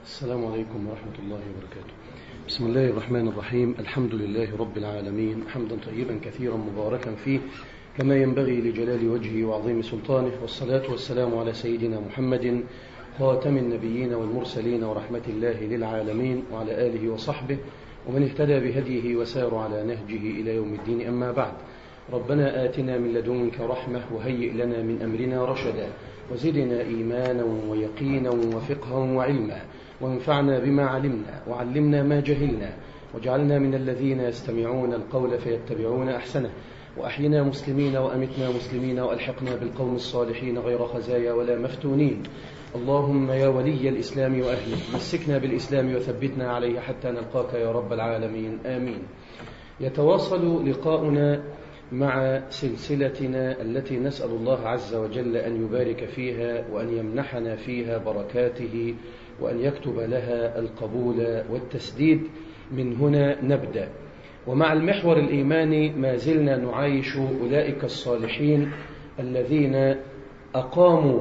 السلام عليكم ورحمة الله وبركاته بسم الله الرحمن الرحيم الحمد لله رب العالمين حمدا طيبا كثيرا مباركا فيه كما ينبغي لجلال وجهه وعظيم سلطانه والصلاة والسلام على سيدنا محمد خاتم النبيين والمرسلين ورحمة الله للعالمين وعلى آله وصحبه ومن اهتدى بهديه وسار على نهجه إلى يوم الدين أما بعد ربنا آتنا من لدنك رحمة وهيئ لنا من أمرنا رشدا وزدنا إيمانا ويقينا وفقها وعلما وانفعنا بما علمنا وعلمنا ما جهلنا واجعلنا من الذين يستمعون القول فيتبعون أحسنه وأحينا مسلمين وأمتنا مسلمين وألحقنا بالقوم الصالحين غير خزايا ولا مفتونين اللهم يا ولي الإسلام وأهله مسكنا بالإسلام وثبتنا عليه حتى نلقاك يا رب العالمين آمين يتواصل لقاؤنا مع سلسلتنا التي نسأل الله عز وجل أن يبارك فيها وأن يمنحنا فيها بركاته وأن يكتب لها القبول والتسديد من هنا نبدأ ومع المحور الإيماني ما زلنا نعايش أولئك الصالحين الذين أقاموا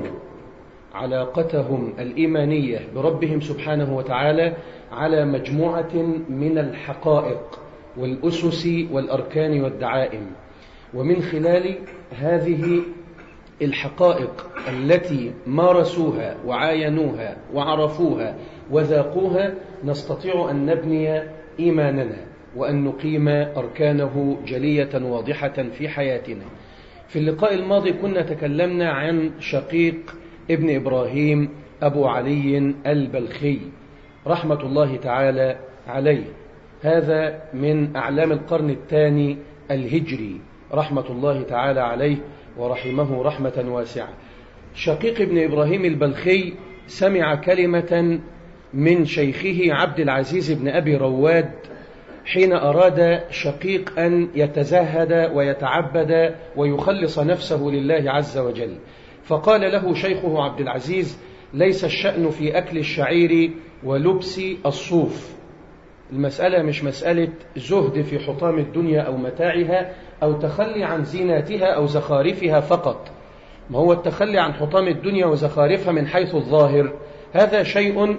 علاقتهم الإيمانية بربهم سبحانه وتعالى على مجموعة من الحقائق والأسس والأركان والدعائم ومن خلال هذه الحقائق التي مارسوها وعاينوها وعرفوها وذاقوها نستطيع أن نبني إيماننا وأن نقيم أركانه جلية واضحة في حياتنا في اللقاء الماضي كنا تكلمنا عن شقيق ابن إبراهيم أبو علي البلخي رحمة الله تعالى عليه هذا من أعلام القرن الثاني الهجري رحمة الله تعالى عليه ورحمه رحمة واسعة شقيق ابن إبراهيم البلخي سمع كلمة من شيخه عبد العزيز بن أبي رواد حين أراد شقيق أن يتزهد ويتعبد ويخلص نفسه لله عز وجل فقال له شيخه عبد العزيز ليس الشأن في أكل الشعير ولبس الصوف المسألة مش مسألة زهد في حطام الدنيا أو متاعها أو تخلي عن زيناتها أو زخارفها فقط ما هو التخلي عن حطام الدنيا وزخارفها من حيث الظاهر هذا شيء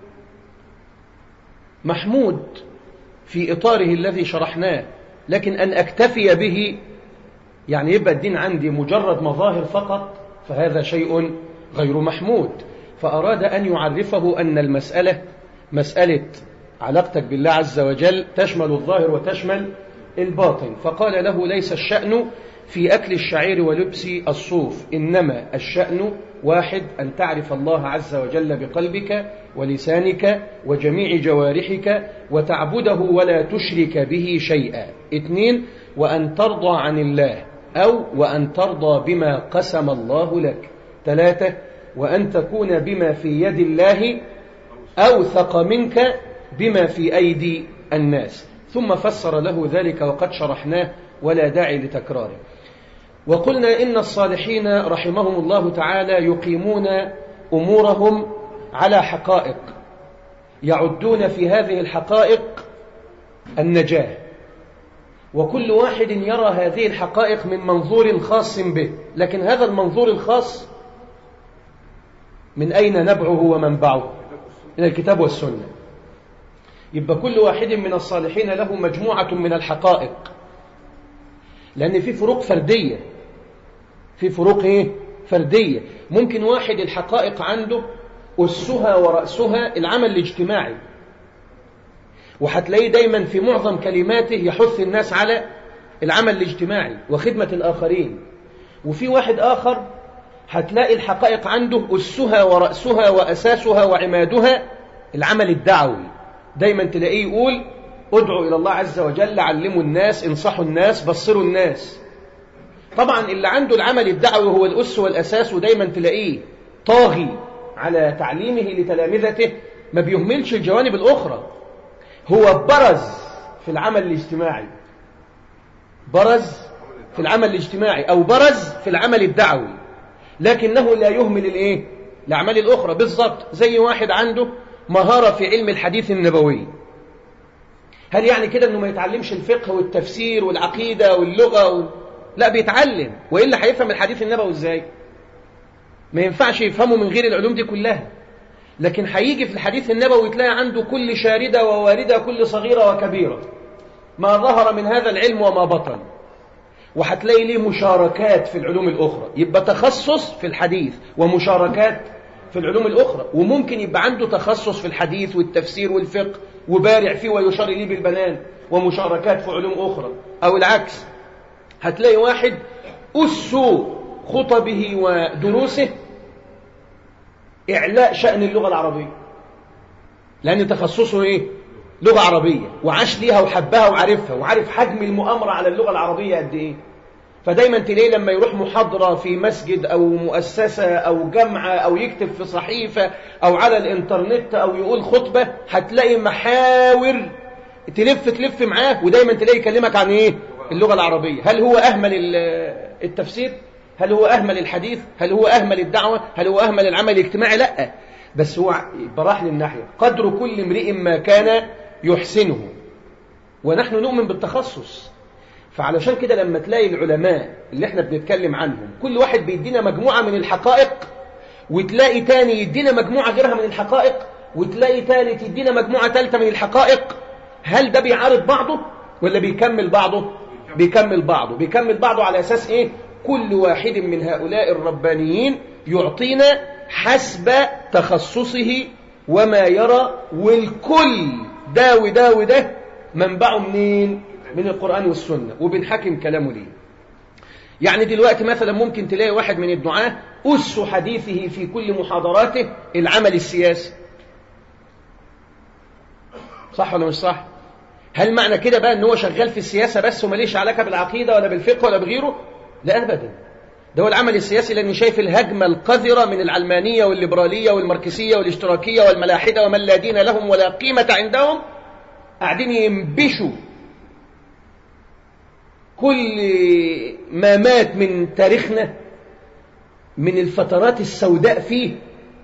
محمود في إطاره الذي شرحناه لكن أن أكتفي به يعني يبقى الدين عندي مجرد مظاهر فقط فهذا شيء غير محمود فأراد أن يعرفه أن المسألة مسألة علاقتك بالله عز وجل تشمل الظاهر وتشمل الباطن فقال له ليس الشأن في أكل الشعير ولبس الصوف إنما الشأن واحد أن تعرف الله عز وجل بقلبك ولسانك وجميع جوارحك وتعبده ولا تشرك به شيئا اثنين وأن ترضى عن الله أو وأن ترضى بما قسم الله لك ثلاثة وأن تكون بما في يد الله أوثق منك بما في أيدي الناس ثم فسر له ذلك وقد شرحناه ولا داعي لتكراره وقلنا إن الصالحين رحمهم الله تعالى يقيمون أمورهم على حقائق يعدون في هذه الحقائق النجاة وكل واحد يرى هذه الحقائق من منظور خاص به لكن هذا المنظور الخاص من أين نبعه ومنبعه من الكتاب والسنة يبقى كل واحد من الصالحين له مجموعة من الحقائق لأن في فروق فردية في فروق إيه؟ فردية ممكن واحد الحقائق عنده أسها ورأسها العمل الاجتماعي وهتلاقيه دايما في معظم كلماته يحث الناس على العمل الاجتماعي وخدمة الآخرين وفي واحد آخر هتلاقي الحقائق عنده أسها ورأسها وأساسها وعمادها العمل الدعوي دايما تلاقيه يقول ادعوا إلى الله عز وجل علموا الناس انصحوا الناس بصروا الناس طبعا اللي عنده العمل الدعوي هو الأس والأساس ودايما تلاقيه طاغي على تعليمه لتلامذته ما بيهملش الجوانب الأخرى هو برز في العمل الاجتماعي برز في العمل الاجتماعي أو برز في العمل الدعوي لكنه لا يهمل الايه الأعمال الأخرى بالضبط زي واحد عنده مهارة في علم الحديث النبوي هل يعني كده أنه ما يتعلمش الفقه والتفسير والعقيدة واللغة و... لا بيتعلم وإلا هيفهم الحديث النبوي إزاي ما ينفعش يفهمه من غير العلوم دي كلها لكن هيجي في الحديث النبوي تلاقي عنده كل شاردة وواردة كل صغيرة وكبيرة ما ظهر من هذا العلم وما بطن وهتلاقي ليه مشاركات في العلوم الأخرى يبقى تخصص في الحديث ومشاركات في العلوم الأخرى وممكن يبقى عنده تخصص في الحديث والتفسير والفقه وبارع فيه ويشار إليه بالبنان ومشاركات في علوم أخرى أو العكس هتلاقي واحد أس خطبه ودروسه إعلاء شأن اللغة العربية لأن تخصصه إيه؟ لغة عربية وعاش ليها وحبها وعارفها وعارف حجم المؤامرة على اللغة العربية قد إيه فدايما تلاقيه لما يروح محاضرة في مسجد أو مؤسسة أو جامعة أو يكتب في صحيفة أو على الإنترنت أو يقول خطبة هتلاقي محاور تلف تلف معاه ودايما تلاقيه يكلمك عن إيه اللغة العربية هل هو أهمل التفسير هل هو أهمل الحديث هل هو أهمل الدعوة هل هو أهمل العمل الاجتماعي لا بس هو براح للناحية قدر كل امرئ ما كان يحسنه ونحن نؤمن بالتخصص فعلشان كده لما تلاقي العلماء اللي احنا بنتكلم عنهم كل واحد بيدينا مجموعة من الحقائق وتلاقي تاني يدينا مجموعة غيرها من الحقائق وتلاقي تالت يدينا مجموعة ثالثة من الحقائق هل ده بيعارض بعضه ولا بيكمل بعضه بيكمل بعضه بيكمل بعضه على أساس إيه كل واحد من هؤلاء الربانيين يعطينا حسب تخصصه وما يرى والكل ده وده وده منبعه منين من القرآن والسنة وبنحكم كلامه ليه يعني دلوقتي مثلا ممكن تلاقي واحد من الدعاة أس حديثه في كل محاضراته العمل السياسي صح ولا مش صح هل معنى كده بقى ان هو شغال في السياسة بس وماليش علاقة بالعقيدة ولا بالفقه ولا بغيره لا أبدا ده هو العمل السياسي لأني شايف الهجمة القذرة من العلمانية والليبرالية والماركسية والاشتراكية والملاحدة ومن لا دين لهم ولا قيمة عندهم قاعدين ينبشوا كل ما مات من تاريخنا من الفترات السوداء فيه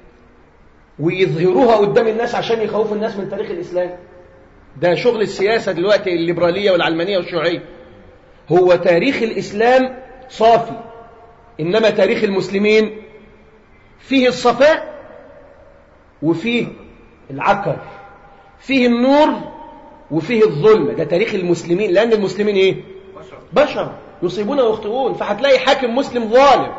ويظهروها قدام الناس عشان يخوفوا الناس من تاريخ الإسلام ده شغل السياسة دلوقتي الليبرالية والعلمانية والشيوعية هو تاريخ الإسلام صافي إنما تاريخ المسلمين فيه الصفاء وفيه العكر فيه النور وفيه الظلم ده تاريخ المسلمين لأن المسلمين إيه؟ بشر يصيبون ويخطئون فهتلاقي حاكم مسلم ظالم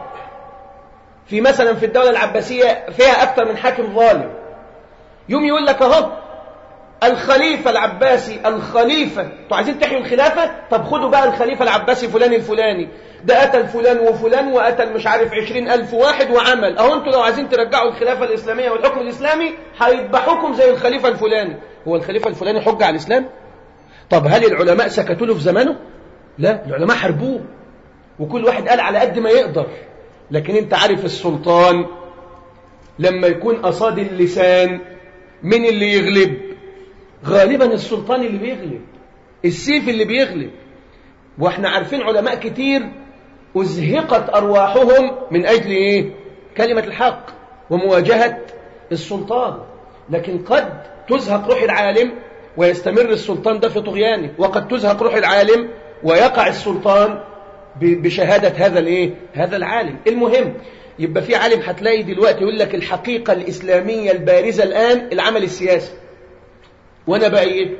في مثلا في الدولة العباسية فيها أكثر من حاكم ظالم يوم يقول لك أهو الخليفة العباسي الخليفة انتوا عايزين تحيوا الخلافة طب خدوا بقى الخليفة العباسي فلان الفلاني ده قتل فلان وفلان وقتل مش عارف عشرين ألف واحد وعمل أهو انتوا لو عايزين ترجعوا الخلافة الإسلامية والحكم الإسلامي هيذبحوكم زي الخليفة الفلاني هو الخليفة الفلاني حج على الإسلام طب هل العلماء سكتوا له في زمانه لا العلماء حربوه وكل واحد قال على قد ما يقدر لكن انت عارف السلطان لما يكون أصاد اللسان من اللي يغلب غالبا السلطان اللي بيغلب السيف اللي بيغلب واحنا عارفين علماء كتير أزهقت أرواحهم من أجل إيه؟ كلمة الحق ومواجهة السلطان لكن قد تزهق روح العالم ويستمر السلطان ده في طغيانه وقد تزهق روح العالم ويقع السلطان بشهادة هذا الايه هذا العالم المهم يبقى في عالم هتلاقي دلوقتي يقول لك الحقيقة الإسلامية البارزة الآن العمل السياسي وأنا بقى إيه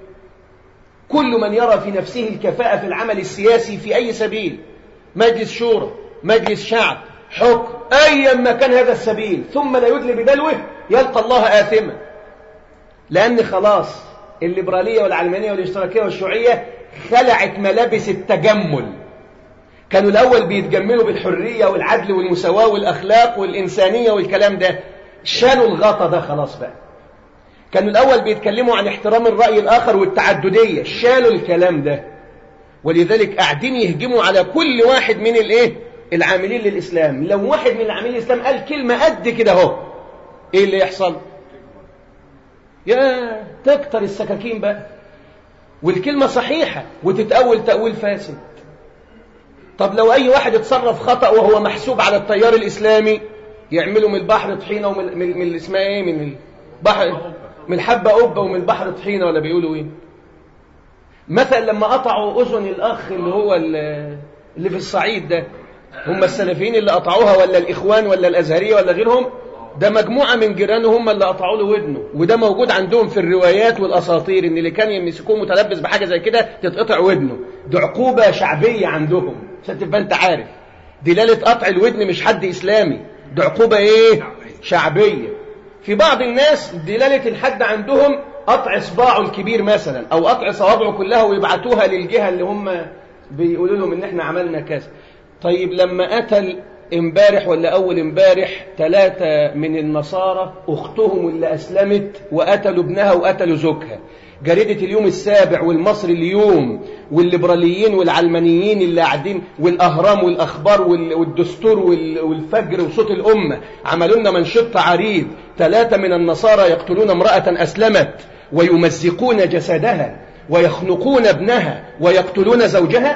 كل من يرى في نفسه الكفاءة في العمل السياسي في أي سبيل مجلس شورى مجلس شعب حكم أيا ما كان هذا السبيل ثم لا يدلي بدلوه يلقى الله آثما لأن خلاص الليبرالية والعلمانية والاشتراكية والشيوعية خلعت ملابس التجمل كانوا الأول بيتجملوا بالحرية والعدل والمساواة والأخلاق والإنسانية والكلام ده شالوا الغطا ده خلاص بقى كانوا الأول بيتكلموا عن احترام الرأي الآخر والتعددية شالوا الكلام ده ولذلك قاعدين يهجموا على كل واحد من الايه العاملين للإسلام لو واحد من العاملين للإسلام قال كلمة قد كده اهو ايه اللي يحصل يا تكتر السكاكين بقى والكلمة صحيحة وتتأول تأويل فاسد طب لو أي واحد اتصرف خطأ وهو محسوب على التيار الإسلامي يعملوا من البحر طحينة ومن من, من اسمها ايه من البحر من الحبة قبة ومن البحر طحينة ولا بيقولوا ايه مثلا لما قطعوا أذن الأخ اللي هو اللي في الصعيد ده هم السلفيين اللي قطعوها ولا الإخوان ولا الأزهرية ولا غيرهم ده مجموعة من جيرانه هم اللي قطعوا له ودنه وده موجود عندهم في الروايات والأساطير إن اللي كان يمسكوه متلبس بحاجة زي كده تتقطع ودنه دي عقوبة شعبية عندهم عشان تبقى أنت عارف دلالة قطع الودن مش حد إسلامي دي عقوبة إيه؟ شعبية في بعض الناس دلالة الحد عندهم قطع صباعه الكبير مثلا أو قطع صوابعه كلها ويبعتوها للجهة اللي هم بيقولوا لهم إن إحنا عملنا كذا طيب لما قتل امبارح ولا أول امبارح ثلاثة من النصارى أختهم اللي أسلمت وقتلوا ابنها وقتلوا زوجها جريدة اليوم السابع والمصري اليوم والليبراليين والعلمانيين اللي قاعدين والأهرام والأخبار والدستور والفجر وصوت الأمة عملوا لنا منشط عريض ثلاثة من النصارى يقتلون امرأة أسلمت ويمزقون جسدها ويخنقون ابنها ويقتلون زوجها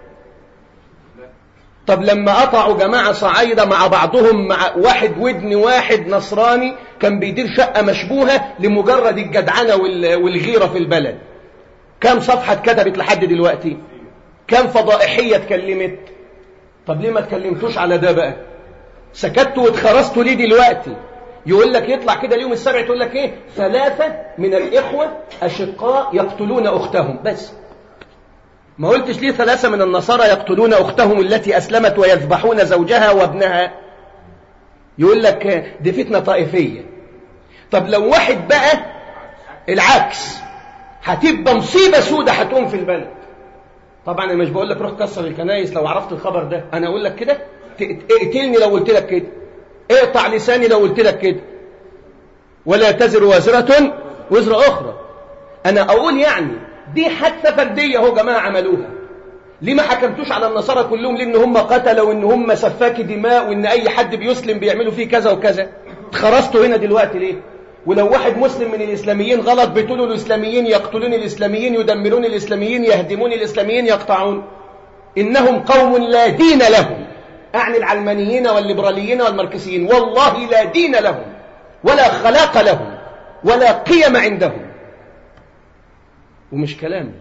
طب لما قطعوا جماعة صعايدة مع بعضهم مع واحد ودن واحد نصراني كان بيدير شقة مشبوهة لمجرد الجدعنة والغيرة في البلد كم صفحة اتكتبت لحد دلوقتي كم فضائحية اتكلمت طب ليه ما اتكلمتوش على ده بقى سكتوا واتخرستوا ليه دلوقتي يقول لك يطلع كده اليوم السابع تقول لك ايه ثلاثة من الإخوة أشقاء يقتلون أختهم بس ما قلتش ليه ثلاثة من النصارى يقتلون أختهم التي أسلمت ويذبحون زوجها وابنها يقول لك دي فتنة طائفية طب لو واحد بقى العكس هتبقى مصيبة سودة هتقوم في البلد طبعا انا مش بقول لك روح كسر الكنايس لو عرفت الخبر ده انا اقول لك كده اقتلني لو قلت لك كده اقطع لساني لو قلت لك كده ولا تزر وازرة وزر اخرى انا اقول يعني دي حادثة فردية هو جماعة عملوها ليه ما حكمتوش على النصارى كلهم لان هم قتلوا وان هم سفاك دماء وان اي حد بيسلم بيعملوا فيه كذا وكذا اتخرستوا هنا دلوقتي ليه ولو واحد مسلم من الاسلاميين غلط بتقولوا الاسلاميين يقتلون الاسلاميين يدمرون الاسلاميين يهدمون الاسلاميين يقطعون انهم قوم لا دين لهم اعني العلمانيين والليبراليين والماركسيين والله لا دين لهم ولا خلاق لهم ولا قيم عندهم ومش كلامي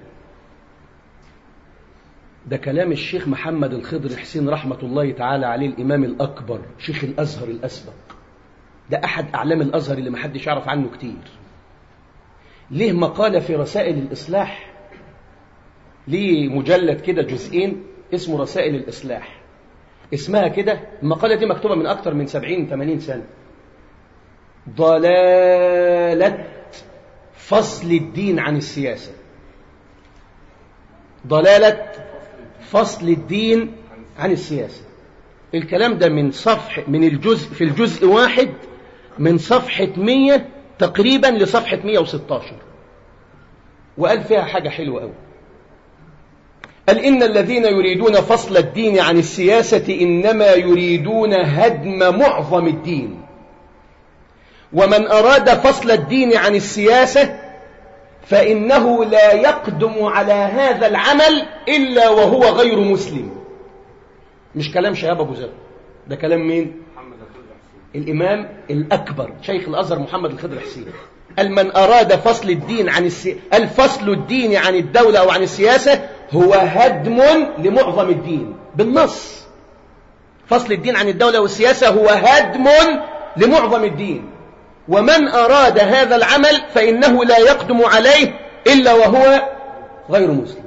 ده كلام الشيخ محمد الخضر حسين رحمة الله تعالى عليه الإمام الأكبر شيخ الأزهر الأسبق ده أحد أعلام الأزهر اللي محدش يعرف عنه كتير ليه مقالة في رسائل الإصلاح ليه مجلد كده جزئين اسمه رسائل الإصلاح اسمها كده المقالة دي مكتوبة من أكتر من 70-80 سنة ضلالة فصل الدين عن السياسة ضلالة فصل الدين عن السياسة الكلام ده من صفح من الجزء في الجزء واحد من صفحة 100 تقريبا لصفحة 116 وقال فيها حاجة حلوة قوي قال إن الذين يريدون فصل الدين عن السياسة إنما يريدون هدم معظم الدين ومن أراد فصل الدين عن السياسة فإنه لا يقدم على هذا العمل إلا وهو غير مسلم مش كلام شهاب أبو ذر ده كلام مين الإمام الأكبر شيخ الأزهر محمد الخضر حسين قال من أراد فصل الدين عن السي... الفصل الدين عن الدولة أو عن السياسة هو هدم لمعظم الدين بالنص فصل الدين عن الدولة والسياسة هو هدم لمعظم الدين ومن أراد هذا العمل فإنه لا يقدم عليه إلا وهو غير مسلم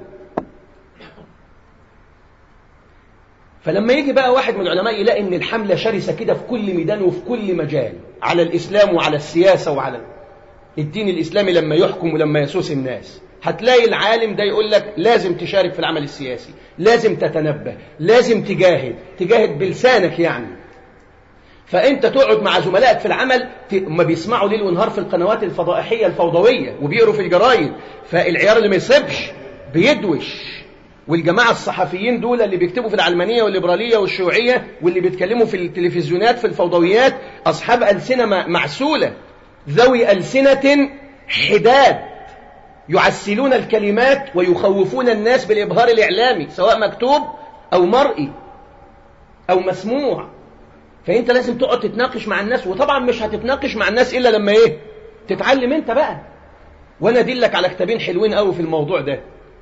فلما يجي بقى واحد من العلماء يلاقي ان الحملة شرسة كده في كل ميدان وفي كل مجال على الإسلام وعلى السياسة وعلى الدين الإسلامي لما يحكم ولما يسوس الناس هتلاقي العالم ده يقول لك لازم تشارك في العمل السياسي لازم تتنبه لازم تجاهد تجاهد بلسانك يعني فانت تقعد مع زملائك في العمل ما بيسمعوا ليل ونهار في القنوات الفضائحيه الفوضويه وبيقروا في الجرايد فالعيار اللي ما يصيبش بيدوش والجماعه الصحفيين دول اللي بيكتبوا في العلمانيه والليبراليه والشيوعيه واللي بيتكلموا في التلفزيونات في الفوضويات اصحاب السنه معسوله ذوي السنه حداد يعسلون الكلمات ويخوفون الناس بالابهار الاعلامي سواء مكتوب او مرئي او مسموع فانت لازم تقعد تتناقش مع الناس وطبعا مش هتتناقش مع الناس الا لما ايه تتعلم انت بقى وانا ادلك على كتابين حلوين قوي في الموضوع ده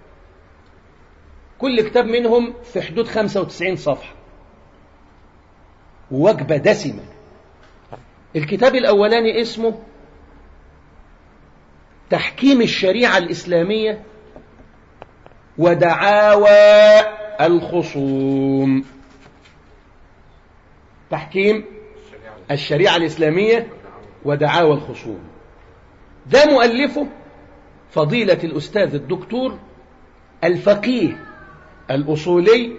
كل كتاب منهم في حدود 95 صفحه ووجبه دسمه الكتاب الأولاني اسمه تحكيم الشريعة الإسلامية ودعاوى الخصوم تحكيم الشريعة الإسلامية ودعاوى الخصوم ده مؤلفه فضيلة الأستاذ الدكتور الفقيه الأصولي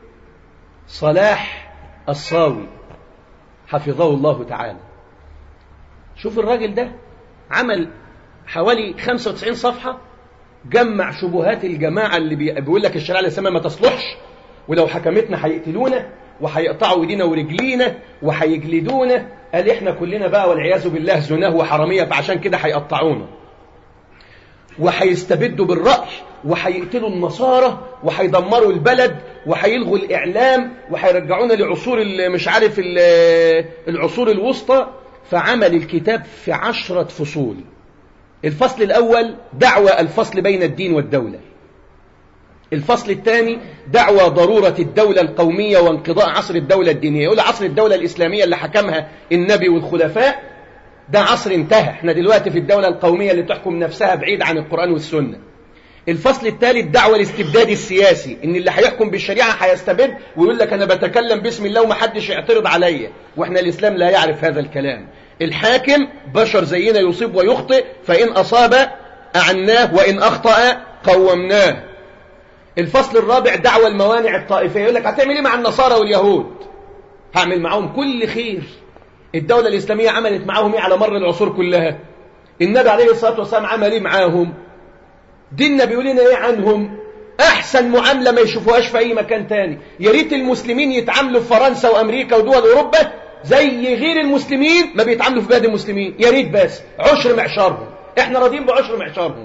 صلاح الصاوي حفظه الله تعالى شوف الراجل ده عمل حوالي 95 صفحة جمع شبهات الجماعة اللي بيقول لك الشريعة الإسلامية ما تصلحش ولو حكمتنا هيقتلونا وهيقطعوا ايدينا ورجلينا وهيجلدونا قال احنا كلنا بقى والعياذ بالله زناه وحرامية فعشان كده هيقطعونا وهيستبدوا بالرأي وهيقتلوا النصارى وهيدمروا البلد وهيلغوا الإعلام وهيرجعونا لعصور مش عارف العصور الوسطى فعمل الكتاب في عشرة فصول الفصل الأول دعوة الفصل بين الدين والدولة الفصل الثاني دعوة ضرورة الدولة القومية وانقضاء عصر الدولة الدينية يقول عصر الدولة الإسلامية اللي حكمها النبي والخلفاء ده عصر انتهى احنا دلوقتي في الدولة القومية اللي تحكم نفسها بعيد عن القرآن والسنة الفصل الثالث دعوة الاستبداد السياسي ان اللي هيحكم بالشريعة هيستبد ويقول لك انا بتكلم باسم الله ومحدش يعترض عليا واحنا الاسلام لا يعرف هذا الكلام الحاكم بشر زينا يصيب ويخطئ فإن أصاب أعناه وإن أخطأ قومناه الفصل الرابع دعوة الموانع الطائفية يقول لك هتعمل ايه مع النصارى واليهود هعمل معاهم كل خير الدولة الإسلامية عملت معاهم ايه على مر العصور كلها النبي عليه الصلاة والسلام عمل ايه معاهم ديننا بيقول لنا ايه عنهم احسن معاملة ما يشوفوهاش في اي مكان تاني يا ريت المسلمين يتعاملوا في فرنسا وامريكا ودول اوروبا زي غير المسلمين ما بيتعاملوا في بلاد المسلمين يا ريت بس عشر معشارهم احنا راضيين بعشر معشارهم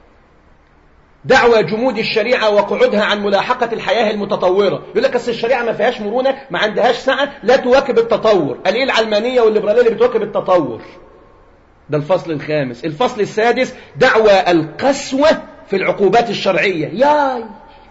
دعوة جمود الشريعة وقعودها عن ملاحقة الحياة المتطورة يقول لك أصل الشريعة ما فيهاش مرونة ما عندهاش سعة لا تواكب التطور قال إيه العلمانية والليبرالية اللي بتواكب التطور ده الفصل الخامس الفصل السادس دعوة القسوة في العقوبات الشرعية ياي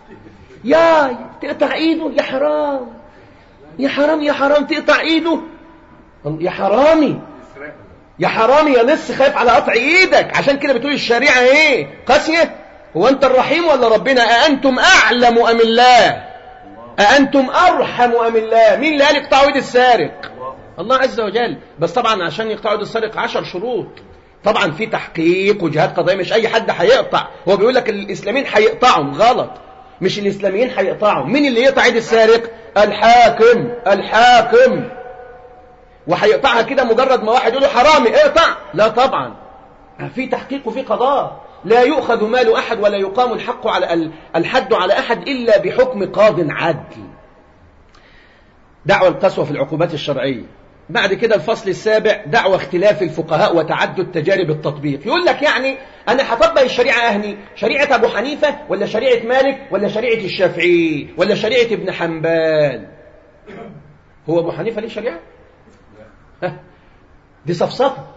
ياي تقطع ايده يا حرام يا حرام يا حرام تقطع ايده يا حرامي يا حرامي يا لص خايف على قطع ايدك عشان كده بتقول الشريعة ايه قاسية هو انت الرحيم ولا ربنا أأنتم أعلم أم الله أأنتم أرحم أم الله مين اللي قال يقطعوا ايد السارق الله عز وجل بس طبعا عشان يقطعوا ايد السارق عشر شروط طبعا في تحقيق وجهات قضائية مش أي حد هيقطع هو بيقول لك الإسلاميين هيقطعهم غلط مش الإسلاميين هيقطعوا مين اللي يقطع ايد السارق الحاكم الحاكم وهيقطعها كده مجرد ما واحد يقول له حرامي اقطع لا طبعا في تحقيق وفي قضاء لا يؤخذ مال أحد ولا يقام الحق على الحد على أحد إلا بحكم قاض عدل دعوة القسوة في العقوبات الشرعية بعد كده الفصل السابع دعوة اختلاف الفقهاء وتعدد تجارب التطبيق يقول لك يعني أنا هطبق الشريعة أهني شريعة أبو حنيفة ولا شريعة مالك ولا شريعة الشافعي ولا شريعة ابن حنبال هو أبو حنيفة ليه شريعة ها دي صفصفة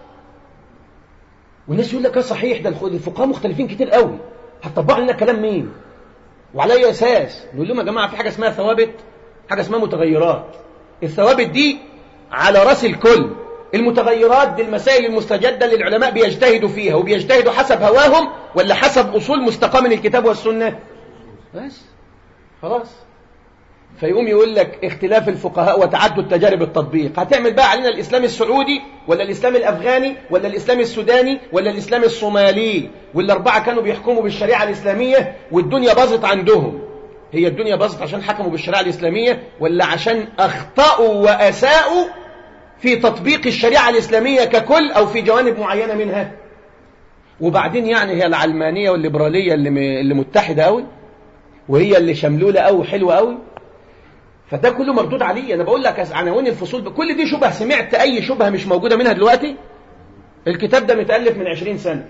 والناس يقول لك اه صحيح ده الفقهاء مختلفين كتير قوي هتطبقوا لنا كلام مين وعلى اي اساس نقول لهم يا جماعه في حاجه اسمها ثوابت حاجه اسمها متغيرات الثوابت دي على راس الكل المتغيرات دي المسائل المستجده اللي العلماء بيجتهدوا فيها وبيجتهدوا حسب هواهم ولا حسب اصول مستقاه من الكتاب والسنه بس خلاص فيقوم يقول لك اختلاف الفقهاء وتعدد تجارب التطبيق هتعمل بقى علينا الإسلام السعودي ولا الإسلام الأفغاني ولا الإسلام السوداني ولا الإسلام الصومالي والأربعة كانوا بيحكموا بالشريعة الإسلامية والدنيا باظت عندهم هي الدنيا باظت عشان حكموا بالشريعة الإسلامية ولا عشان أخطأوا وأساءوا في تطبيق الشريعة الإسلامية ككل أو في جوانب معينة منها وبعدين يعني هي العلمانية والليبرالية اللي, اللي متحدة قوي وهي اللي شملولة قوي وحلوة قوي فده كله مردود عليه انا بقول لك عناوين الفصول كل دي شبه سمعت اي شبهه مش موجوده منها دلوقتي الكتاب ده متالف من 20 سنه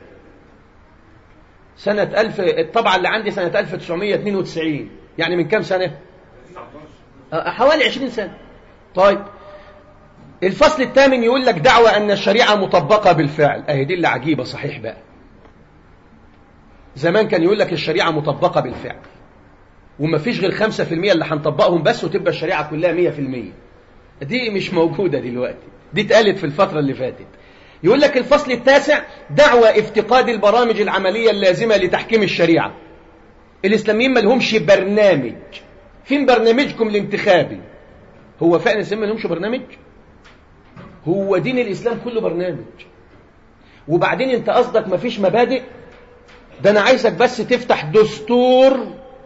سنه 1000 الطبعه اللي عندي سنه 1992 يعني من كام سنه حوالي 20 سنه طيب الفصل الثامن يقول لك دعوة أن الشريعة مطبقة بالفعل أهي دي اللي عجيبة صحيح بقى زمان كان يقول لك الشريعة مطبقة بالفعل وما فيش غير 5% اللي هنطبقهم بس وتبقى الشريعة كلها 100% دي مش موجودة دلوقتي دي اتقالت في الفترة اللي فاتت يقول لك الفصل التاسع دعوى افتقاد البرامج العملية اللازمة لتحكيم الشريعة الإسلاميين ما لهمش برنامج فين برنامجكم الانتخابي هو فعلا الإسلام ما لهمش برنامج هو دين الإسلام كله برنامج وبعدين انت قصدك ما فيش مبادئ ده أنا عايزك بس تفتح دستور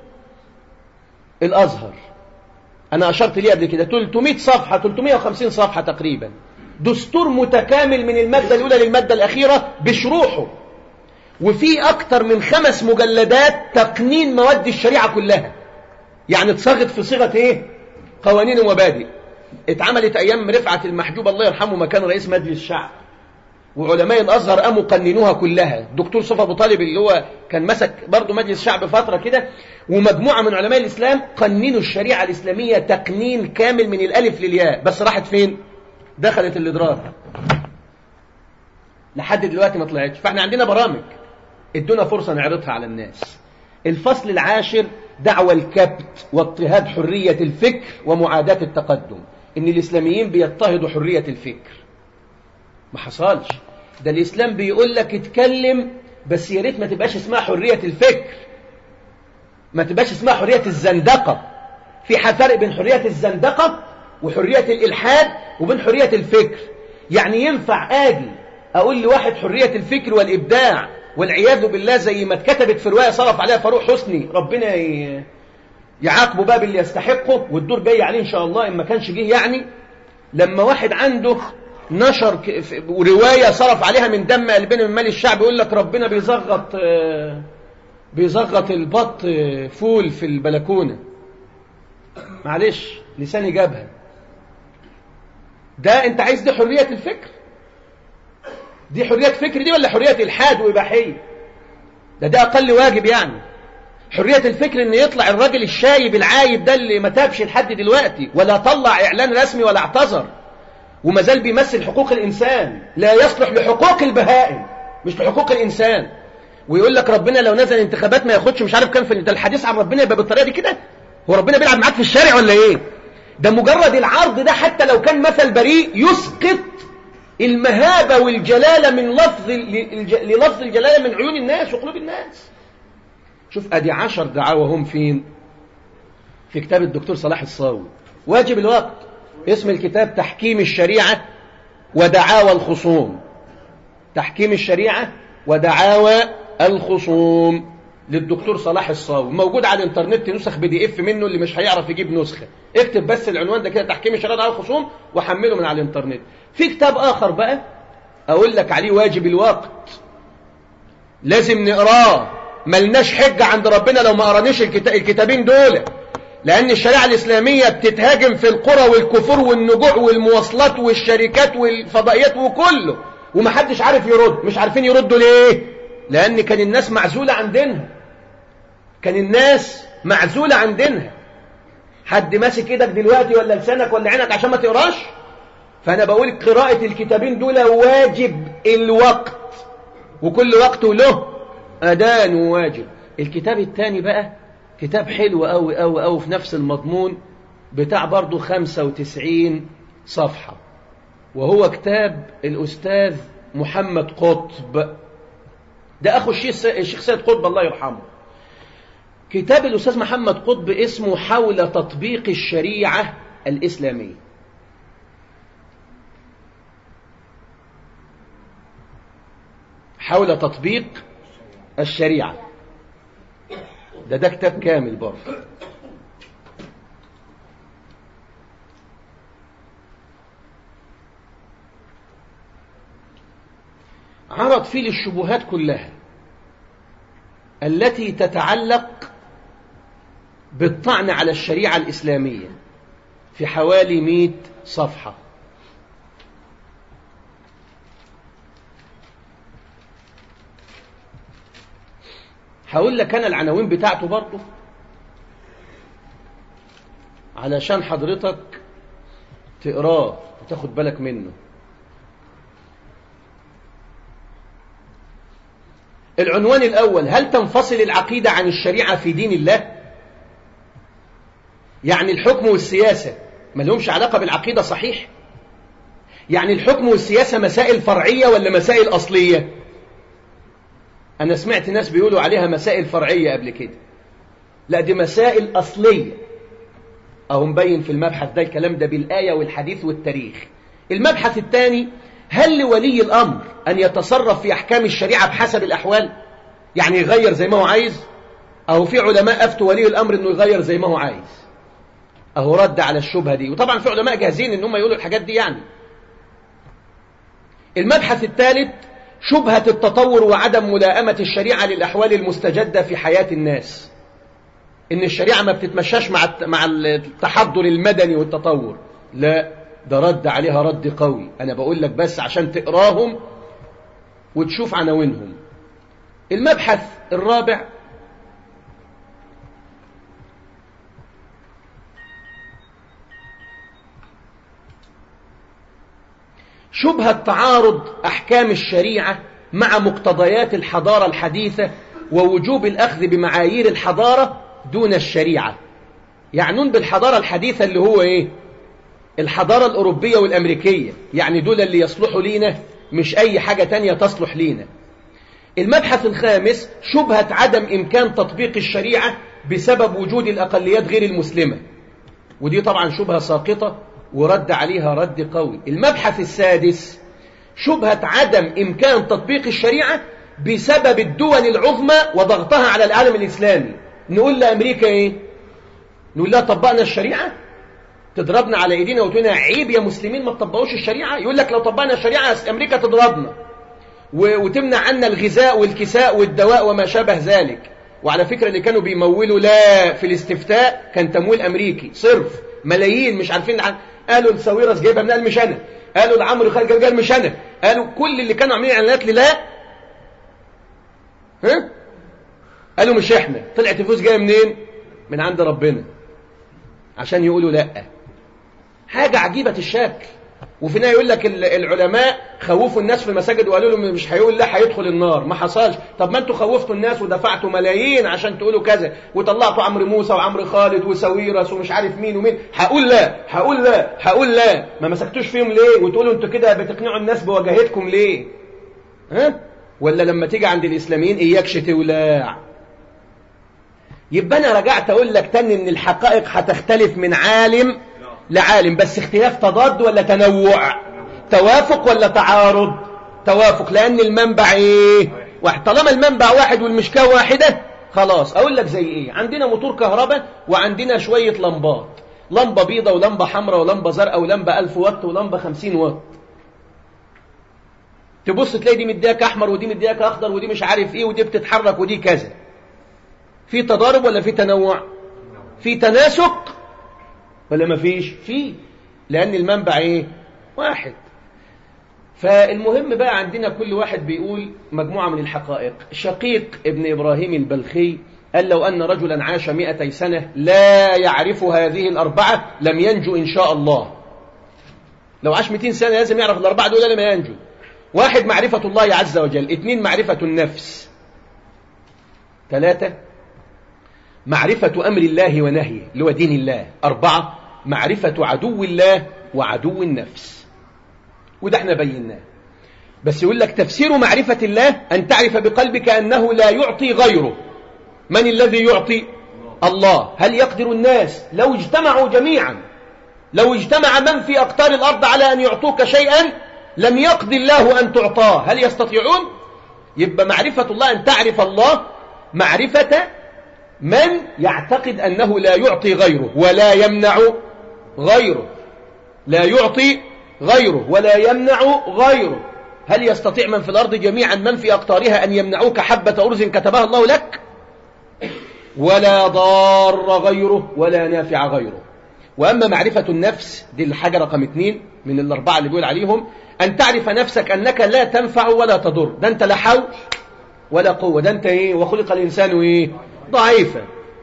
الأزهر أنا أشرت ليه قبل كده 300 صفحة 350 صفحة تقريبا دستور متكامل من المادة الأولى للمادة الأخيرة بشروحه وفي أكتر من خمس مجلدات تقنين مواد الشريعة كلها يعني اتصاغت في صيغة إيه؟ قوانين ومبادئ اتعملت أيام رفعت المحجوب الله يرحمه مكان رئيس مجلس الشعب وعلماء الأزهر قاموا قننوها كلها الدكتور صفا أبو طالب اللي هو كان مسك برضه مجلس الشعب فترة كده ومجموعة من علماء الإسلام قننوا الشريعة الإسلامية تقنين كامل من الألف للياء بس راحت فين؟ دخلت الإدرار لحد دلوقتي ما طلعتش فاحنا عندنا برامج ادونا فرصة نعرضها على الناس الفصل العاشر دعوى الكبت واضطهاد حرية الفكر ومعاداة التقدم ان الاسلاميين بيضطهدوا حرية الفكر ما حصلش ده الاسلام بيقول لك اتكلم بس يا ريت ما تبقاش اسمها حرية الفكر ما تبقاش اسمها حرية الزندقة في فرق بين حرية الزندقة وحرية الإلحاد وبين حرية الفكر يعني ينفع آجي أقول لواحد حرية الفكر والإبداع والعياذ بالله زي ما اتكتبت في رواية صرف عليها فاروق حسني ربنا يعاقبه باب اللي يستحقه والدور جاي عليه إن شاء الله إن ما كانش جه يعني لما واحد عنده نشر رواية صرف عليها من دم قلبنا من مال الشعب يقول لك ربنا بيزغط بيزغط البط فول في البلكونة معلش لساني جابها ده انت عايز دي حرية الفكر دي حرية فكر دي ولا حرية الحاد وإباحية ده ده أقل واجب يعني حرية الفكر ان يطلع الراجل الشايب العايب ده اللي ما تابش لحد دلوقتي ولا طلع اعلان رسمي ولا اعتذر وما زال بيمثل حقوق الانسان لا يصلح لحقوق البهائم مش لحقوق الانسان ويقول لك ربنا لو نزل انتخابات ما ياخدش مش عارف كام في ده الحديث عن ربنا يبقى بالطريقه دي كده هو ربنا بيلعب معاك في الشارع ولا ايه ده مجرد العرض ده حتى لو كان مثل بريء يسقط المهابة والجلالة من لفظ للفظ الجلالة من عيون الناس وقلوب الناس شوف ادي عشر دعاوى هم فين في كتاب الدكتور صلاح الصاوي واجب الوقت اسم الكتاب تحكيم الشريعة ودعاوى الخصوم تحكيم الشريعة ودعاوى الخصوم للدكتور صلاح الصاوي موجود على الانترنت نسخ بي دي اف منه اللي مش هيعرف يجيب نسخة اكتب بس العنوان ده كده تحكيم الشريعة ودعاوى الخصوم وحمله من على الانترنت في كتاب اخر بقى اقول لك عليه واجب الوقت لازم نقراه ملناش حجة عند ربنا لو ما قرانيش الكتابين دول لأن الشريعة الإسلامية بتتهاجم في القرى والكفور والنجوع والمواصلات والشركات والفضائيات وكله ومحدش عارف يرد مش عارفين يردوا ليه لأن كان الناس معزولة عن دينها كان الناس معزولة عن دينها حد ماسك ايدك دلوقتي ولا لسانك ولا عينك عشان ما تقراش فأنا بقول قراءة الكتابين دول واجب الوقت وكل وقت له أدان وواجب الكتاب الثاني بقى كتاب حلو أوي أوي أوي في نفس المضمون بتاع برضه 95 صفحة وهو كتاب الأستاذ محمد قطب ده أخو الشيخ سيد قطب الله يرحمه كتاب الأستاذ محمد قطب اسمه حول تطبيق الشريعة الإسلامية حول تطبيق الشريعة ده ده كتاب كامل برضه عرض فيه الشبهات كلها التي تتعلق بالطعن على الشريعة الإسلامية في حوالي مئة صفحة هقول لك أنا العناوين بتاعته برضه علشان حضرتك تقراه وتاخد بالك منه العنوان الأول هل تنفصل العقيدة عن الشريعة في دين الله يعني الحكم والسياسة ما لهمش علاقة بالعقيدة صحيح يعني الحكم والسياسة مسائل فرعية ولا مسائل أصلية أنا سمعت ناس بيقولوا عليها مسائل فرعية قبل كده لا دي مسائل أصلية أو مبين في المبحث ده الكلام ده بالآية والحديث والتاريخ المبحث الثاني هل لولي الأمر أن يتصرف في أحكام الشريعة بحسب الأحوال يعني يغير زي ما هو عايز أو في علماء أفتوا ولي الأمر أنه يغير زي ما هو عايز أهو رد على الشبهة دي وطبعا في علماء جاهزين أن هم يقولوا الحاجات دي يعني المبحث الثالث شبهة التطور وعدم ملائمة الشريعة للأحوال المستجدة في حياة الناس إن الشريعة ما بتتمشاش مع مع التحضر المدني والتطور لا ده رد عليها رد قوي أنا بقول لك بس عشان تقراهم وتشوف عناوينهم المبحث الرابع شبهة تعارض أحكام الشريعة مع مقتضيات الحضارة الحديثة ووجوب الأخذ بمعايير الحضارة دون الشريعة يعنون بالحضارة الحديثة اللي هو إيه؟ الحضارة الأوروبية والأمريكية يعني دول اللي يصلحوا لينا مش أي حاجة تانية تصلح لينا المبحث الخامس شبهة عدم إمكان تطبيق الشريعة بسبب وجود الأقليات غير المسلمة ودي طبعا شبهة ساقطة ورد عليها رد قوي المبحث السادس شبهة عدم إمكان تطبيق الشريعة بسبب الدول العظمى وضغطها على العالم الإسلامي نقول لأمريكا إيه نقول لها طبقنا الشريعة تضربنا على ايدينا وتقولنا عيب يا مسلمين ما تطبقوش الشريعة يقول لك لو طبقنا الشريعة امريكا تضربنا وتمنع عنا الغذاء والكساء والدواء وما شابه ذلك وعلى فكرة اللي كانوا بيمولوا لا في الاستفتاء كان تمويل امريكي صرف ملايين مش عارفين عن قالوا الساويرس جايبها من قال مش انا قالوا العمرو خالد قال مش انا قالوا كل اللي كانوا عاملين اعلانات لا ها قالوا مش احنا طلعت الفلوس جايه منين من عند ربنا عشان يقولوا لا حاجة عجيبة الشكل وفي النهايه يقول لك العلماء خوفوا الناس في المساجد وقالوا لهم مش هيقول لا هيدخل النار ما حصلش طب ما انتوا خوفتوا الناس ودفعتوا ملايين عشان تقولوا كذا وطلعتوا عمرو موسى وعمرو خالد وساويرس ومش عارف مين ومين هقول لا هقول لا هقول لا ما مسكتوش فيهم ليه وتقولوا انتوا كده بتقنعوا الناس بوجاهتكم ليه ها ولا لما تيجي عند الاسلاميين اياكش تولع يبقى انا رجعت اقول لك تاني ان الحقائق هتختلف من عالم لعالم بس اختلاف تضاد ولا تنوع توافق ولا تعارض توافق لان المنبع ايه واحد طالما المنبع واحد والمشكاه واحده خلاص اقول لك زي ايه عندنا موتور كهرباء وعندنا شويه لمبات لمبه بيضه ولمبه حمراء ولمبه زرقاء ولمبه 1000 واط ولمبه 50 واط تبص تلاقي دي مدياك احمر ودي مدياك اخضر ودي مش عارف ايه ودي بتتحرك ودي كذا في تضارب ولا في تنوع في تناسق ولا ما فيش في لأن المنبع إيه واحد فالمهم بقى عندنا كل واحد بيقول مجموعة من الحقائق شقيق ابن إبراهيم البلخي قال لو أن رجلا عاش مئتي سنة لا يعرف هذه الأربعة لم ينجو إن شاء الله لو عاش 200 سنة لازم يعرف الأربعة دول لما ينجو واحد معرفة الله عز وجل اثنين معرفة النفس ثلاثة معرفة أمر الله ونهيه اللي هو دين الله أربعة معرفة عدو الله وعدو النفس وده احنا بيناه بس يقول لك تفسير معرفة الله أن تعرف بقلبك أنه لا يعطي غيره من الذي يعطي الله هل يقدر الناس لو اجتمعوا جميعا لو اجتمع من في أقطار الأرض على أن يعطوك شيئا لم يقض الله أن تعطاه هل يستطيعون يبقى معرفة الله أن تعرف الله معرفة من يعتقد أنه لا يعطي غيره ولا يمنع غيره لا يعطي غيره ولا يمنع غيره هل يستطيع من في الأرض جميعا من في أقطارها أن يمنعوك حبة أرز كتبها الله لك ولا ضار غيره ولا نافع غيره وأما معرفة النفس دي الحاجة رقم اثنين من الأربعة اللي بيقول عليهم أن تعرف نفسك أنك لا تنفع ولا تضر ده أنت لا حول ولا قوة ده أنت إيه وخلق الإنسان إيه ضعيفة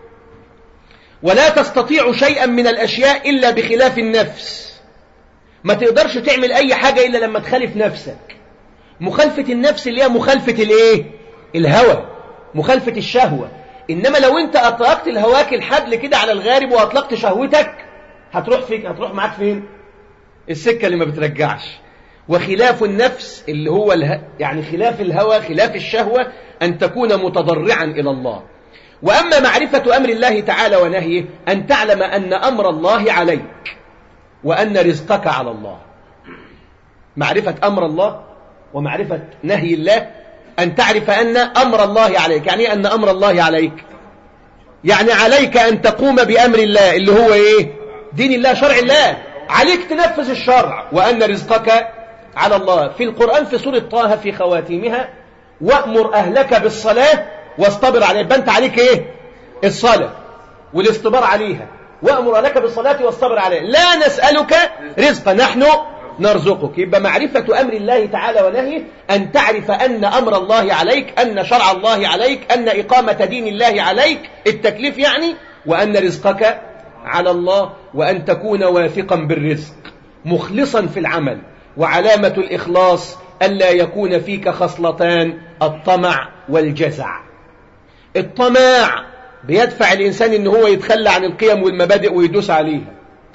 ولا تستطيع شيئا من الأشياء إلا بخلاف النفس ما تقدرش تعمل أي حاجة إلا لما تخالف نفسك مخالفة النفس اللي هي مخالفة الإيه الهوى مخالفة الشهوة إنما لو أنت أطلقت الهواك الحبل كده على الغارب وأطلقت شهوتك هتروح فيك هتروح معاك فين السكة اللي ما بترجعش وخلاف النفس اللي هو اله... يعني خلاف الهوى خلاف الشهوة أن تكون متضرعا إلى الله وأما معرفة أمر الله تعالى ونهيه أن تعلم أن أمر الله عليك وأن رزقك على الله معرفة أمر الله ومعرفة نهي الله أن تعرف أن أمر الله عليك يعني أن أمر الله عليك يعني عليك أن تقوم بأمر الله اللي هو إيه دين الله شرع الله عليك تنفذ الشرع وأن رزقك على الله في القرآن في سورة طه في خواتيمها وأمر أهلك بالصلاة واصطبر عليها بنت عليك إيه الصلاة والاصطبار عليها وأمر أهلك بالصلاة واصطبر عليها لا نسألك رزقا نحن نرزقك يبقى معرفة أمر الله تعالى ونهيه أن تعرف أن أمر الله عليك أن شرع الله عليك أن إقامة دين الله عليك التكليف يعني وأن رزقك على الله وأن تكون واثقا بالرزق مخلصا في العمل وعلامة الإخلاص ألا يكون فيك خصلتان الطمع والجزع الطمع بيدفع الإنسان إن هو يتخلى عن القيم والمبادئ ويدوس عليها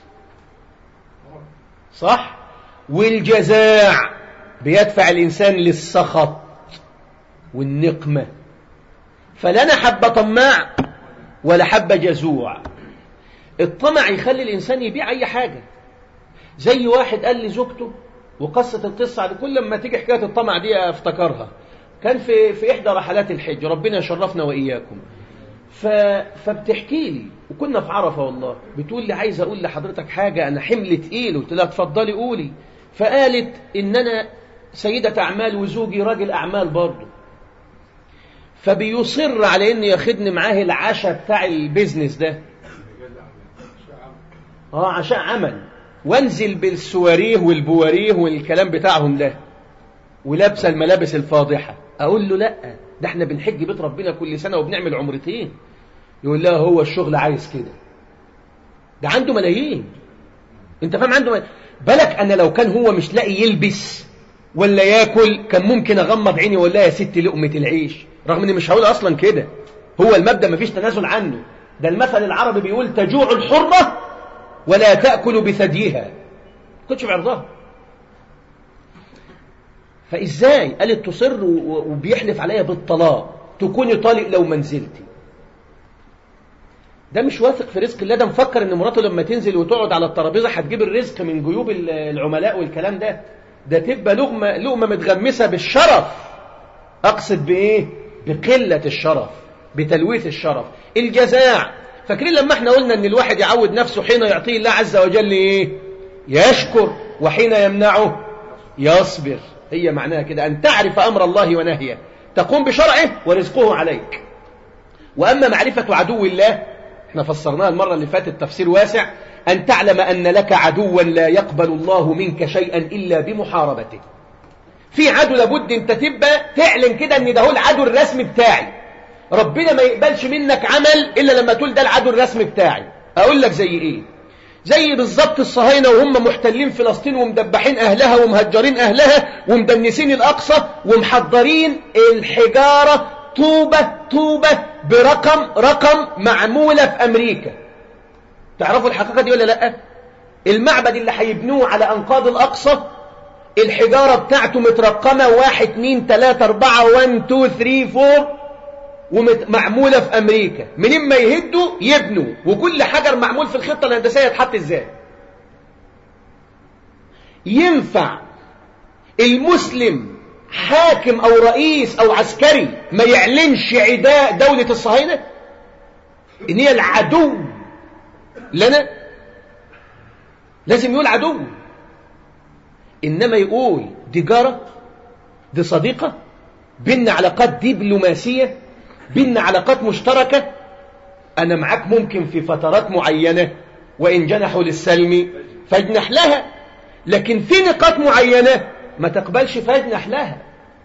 صح؟ والجزاع بيدفع الإنسان للسخط والنقمة فلا أنا حب طماع ولا حب جزوع الطمع يخلي الإنسان يبيع أي حاجة زي واحد قال لي زوجته وقصة القصة على كل لما تيجي حكاية الطمع دي افتكرها كان في في إحدى رحلات الحج ربنا يشرفنا وإياكم ف... فبتحكي لي وكنا في عرفة والله بتقول لي عايز أقول لحضرتك حاجة أنا حمل تقيل قلت لها اتفضلي قولي فقالت إن أنا سيدة أعمال وزوجي راجل أعمال برضه فبيصر على إن ياخدني معاه العشاء بتاع البيزنس ده اه عشاء عمل وانزل بالسواريه والبواريه والكلام بتاعهم ده ولابسه الملابس الفاضحه اقول له لا ده احنا بنحج بيت ربنا كل سنه وبنعمل عمرتين يقول لها هو الشغل عايز كده ده عنده ملايين انت فاهم عنده ملايين. بالك انا لو كان هو مش لاقي يلبس ولا ياكل كان ممكن اغمض عيني واقول لها يا ستي لقمه العيش رغم اني مش هقول اصلا كده هو المبدا مفيش تنازل عنه ده المثل العربي بيقول تجوع الحره ولا تاكل بثديها كنتش في عرضها فازاي قالت تصر وبيحلف عليا بالطلاق تكوني طالق لو ما نزلتي ده مش واثق في رزق الله ده مفكر ان مراته لما تنزل وتقعد على الترابيزه هتجيب الرزق من جيوب العملاء والكلام ده ده تبقى لقمه لقمه متغمسه بالشرف اقصد بايه بقله الشرف بتلويث الشرف الجزاع فاكرين لما احنا قلنا ان الواحد يعود نفسه حين يعطيه الله عز وجل ايه يشكر وحين يمنعه يصبر هي معناها كده ان تعرف امر الله ونهيه تقوم بشرعه ورزقه عليك واما معرفه عدو الله احنا فسرناها المرة اللي فاتت تفسير واسع أن تعلم أن لك عدوا لا يقبل الله منك شيئا إلا بمحاربته في عدو لابد انت تبقى تعلن كده ان ده هو العدو الرسمي بتاعي ربنا ما يقبلش منك عمل إلا لما تقول ده العدو الرسمي بتاعي أقول لك زي إيه زي بالظبط الصهاينة وهم محتلين فلسطين ومدبحين أهلها ومهجرين أهلها ومدنسين الأقصى ومحضرين الحجارة طوبة طوبة برقم رقم معمولة في أمريكا تعرفوا الحقيقة دي ولا لأ المعبد اللي هيبنوه على أنقاض الأقصى الحجارة بتاعته مترقمة واحد اتنين تلاتة أربعة وان تو ثري فور ومعمولة في أمريكا منين ما يهدوا يبنوا وكل حجر معمول في الخطة الهندسية يتحط ازاي ينفع المسلم حاكم أو رئيس أو عسكري ما يعلنش عداء دولة الصهاينة إن هي العدو لنا لازم يقول عدو إنما يقول دي جارة دي صديقة بينا علاقات دبلوماسية بينا علاقات مشتركة أنا معاك ممكن في فترات معينة وإن جنحوا للسلم فاجنح لها لكن في نقاط معينة ما تقبلش فاجنح لها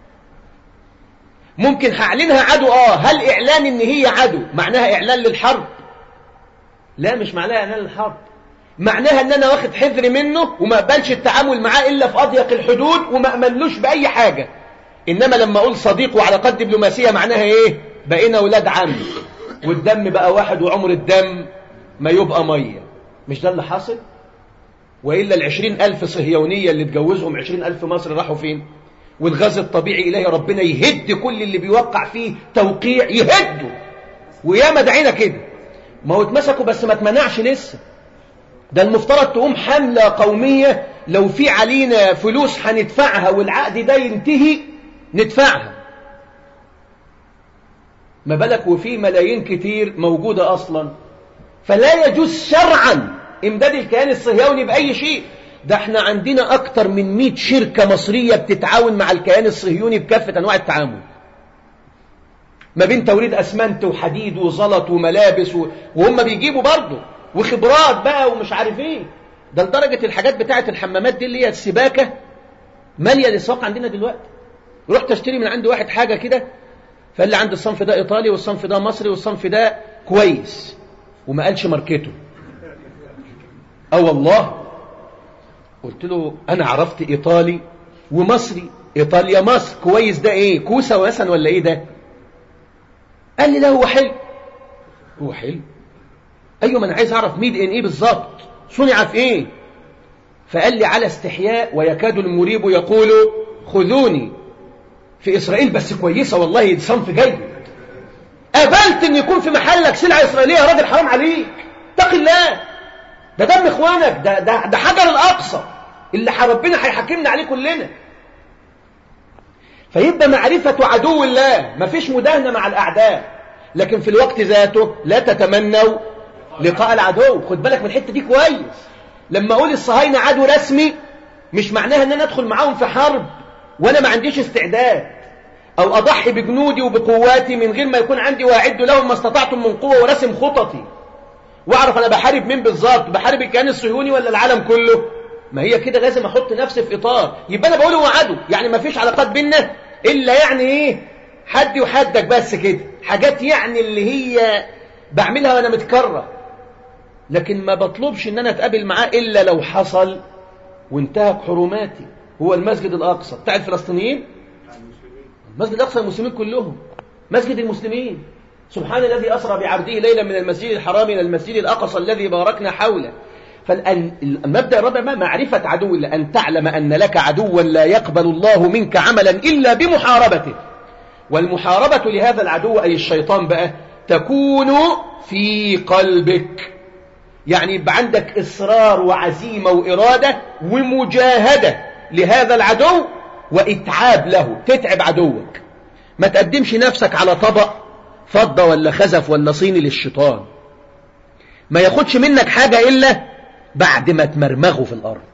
ممكن هعلنها عدو اه هل اعلان ان هي عدو معناها اعلان للحرب لا مش معناها اعلان للحرب معناها ان انا واخد حذر منه وما اقبلش التعامل معاه الا في اضيق الحدود وما امنلوش باي حاجة انما لما اقول صديق وعلاقات دبلوماسية معناها ايه بقينا ولاد عم والدم بقى واحد وعمر الدم ما يبقى مية مش ده اللي حاصل وإلا العشرين ألف صهيونية اللي اتجوزهم عشرين ألف مصر راحوا فين والغاز الطبيعي إلهي ربنا يهد كل اللي بيوقع فيه توقيع يهده وياما دعينا كده ما هو اتمسكوا بس ما اتمنعش لسه ده المفترض تقوم حملة قومية لو في علينا فلوس هندفعها والعقد ده ينتهي ندفعها ما بالك وفي ملايين كتير موجودة أصلا فلا يجوز شرعا إمداد الكيان الصهيوني بأي شيء ده احنا عندنا أكتر من 100 شركة مصرية بتتعاون مع الكيان الصهيوني بكافة أنواع التعامل ما بين توريد أسمنت وحديد وزلط وملابس و... وهم بيجيبوا برضه وخبرات بقى ومش عارف ايه ده لدرجة الحاجات بتاعة الحمامات دي اللي هي السباكة مالية الاسواق عندنا دلوقتي رحت اشتري من عند واحد حاجة كده فقال لي عند الصنف ده ايطالي والصنف ده مصري والصنف ده كويس وما قالش ماركته اه والله قلت له انا عرفت ايطالي ومصري ايطاليا مصر كويس ده ايه كوسه مثلا ولا ايه ده قال لي لا هو حلو هو حلو ايوه ما انا عايز اعرف ميد ان ايه بالظبط صنع في ايه فقال لي على استحياء ويكاد المريب يقول خذوني في اسرائيل بس كويسه والله صنف جيد قبلت ان يكون في محلك سلعه اسرائيليه يا راجل حرام عليك اتق الله ده دم اخوانك ده ده ده حجر الاقصى اللي ربنا هيحكمنا عليه كلنا فيبقى معرفة عدو الله مفيش مداهنة مع الأعداء لكن في الوقت ذاته لا تتمنوا لقاء العدو خد بالك من الحتة دي كويس لما أقول الصهاينة عدو رسمي مش معناها أن أنا أدخل معاهم في حرب وأنا ما عنديش استعداد أو أضحي بجنودي وبقواتي من غير ما يكون عندي وأعد لهم ما استطعتم من قوة ورسم خططي وأعرف أنا بحارب مين بالظبط بحارب الكيان الصهيوني ولا العالم كله ما هي كده لازم أحط نفسي في إطار يبقى أنا بقول هو عدو يعني ما فيش علاقات بينا إلا يعني إيه حدي وحدك بس كده حاجات يعني اللي هي بعملها وأنا متكرر لكن ما بطلبش ان انا اتقابل معاه الا لو حصل وانتهك حرماتي هو المسجد الاقصى بتاع الفلسطينيين المسجد الاقصى المسلمين كلهم مسجد المسلمين سبحان الذي اسرى بعبده ليلا من المسجد الحرام الى المسجد الاقصى الذي باركنا حوله فالمبدا الرابع ما معرفه عدو الله ان تعلم ان لك عدوا لا يقبل الله منك عملا الا بمحاربته والمحاربه لهذا العدو اي الشيطان بقى تكون في قلبك يعني يبقى عندك إصرار وعزيمة وإرادة ومجاهدة لهذا العدو وإتعاب له تتعب عدوك ما تقدمش نفسك على طبق فضة ولا خزف ولا صيني للشيطان ما ياخدش منك حاجة إلا بعد ما تمرمغه في الأرض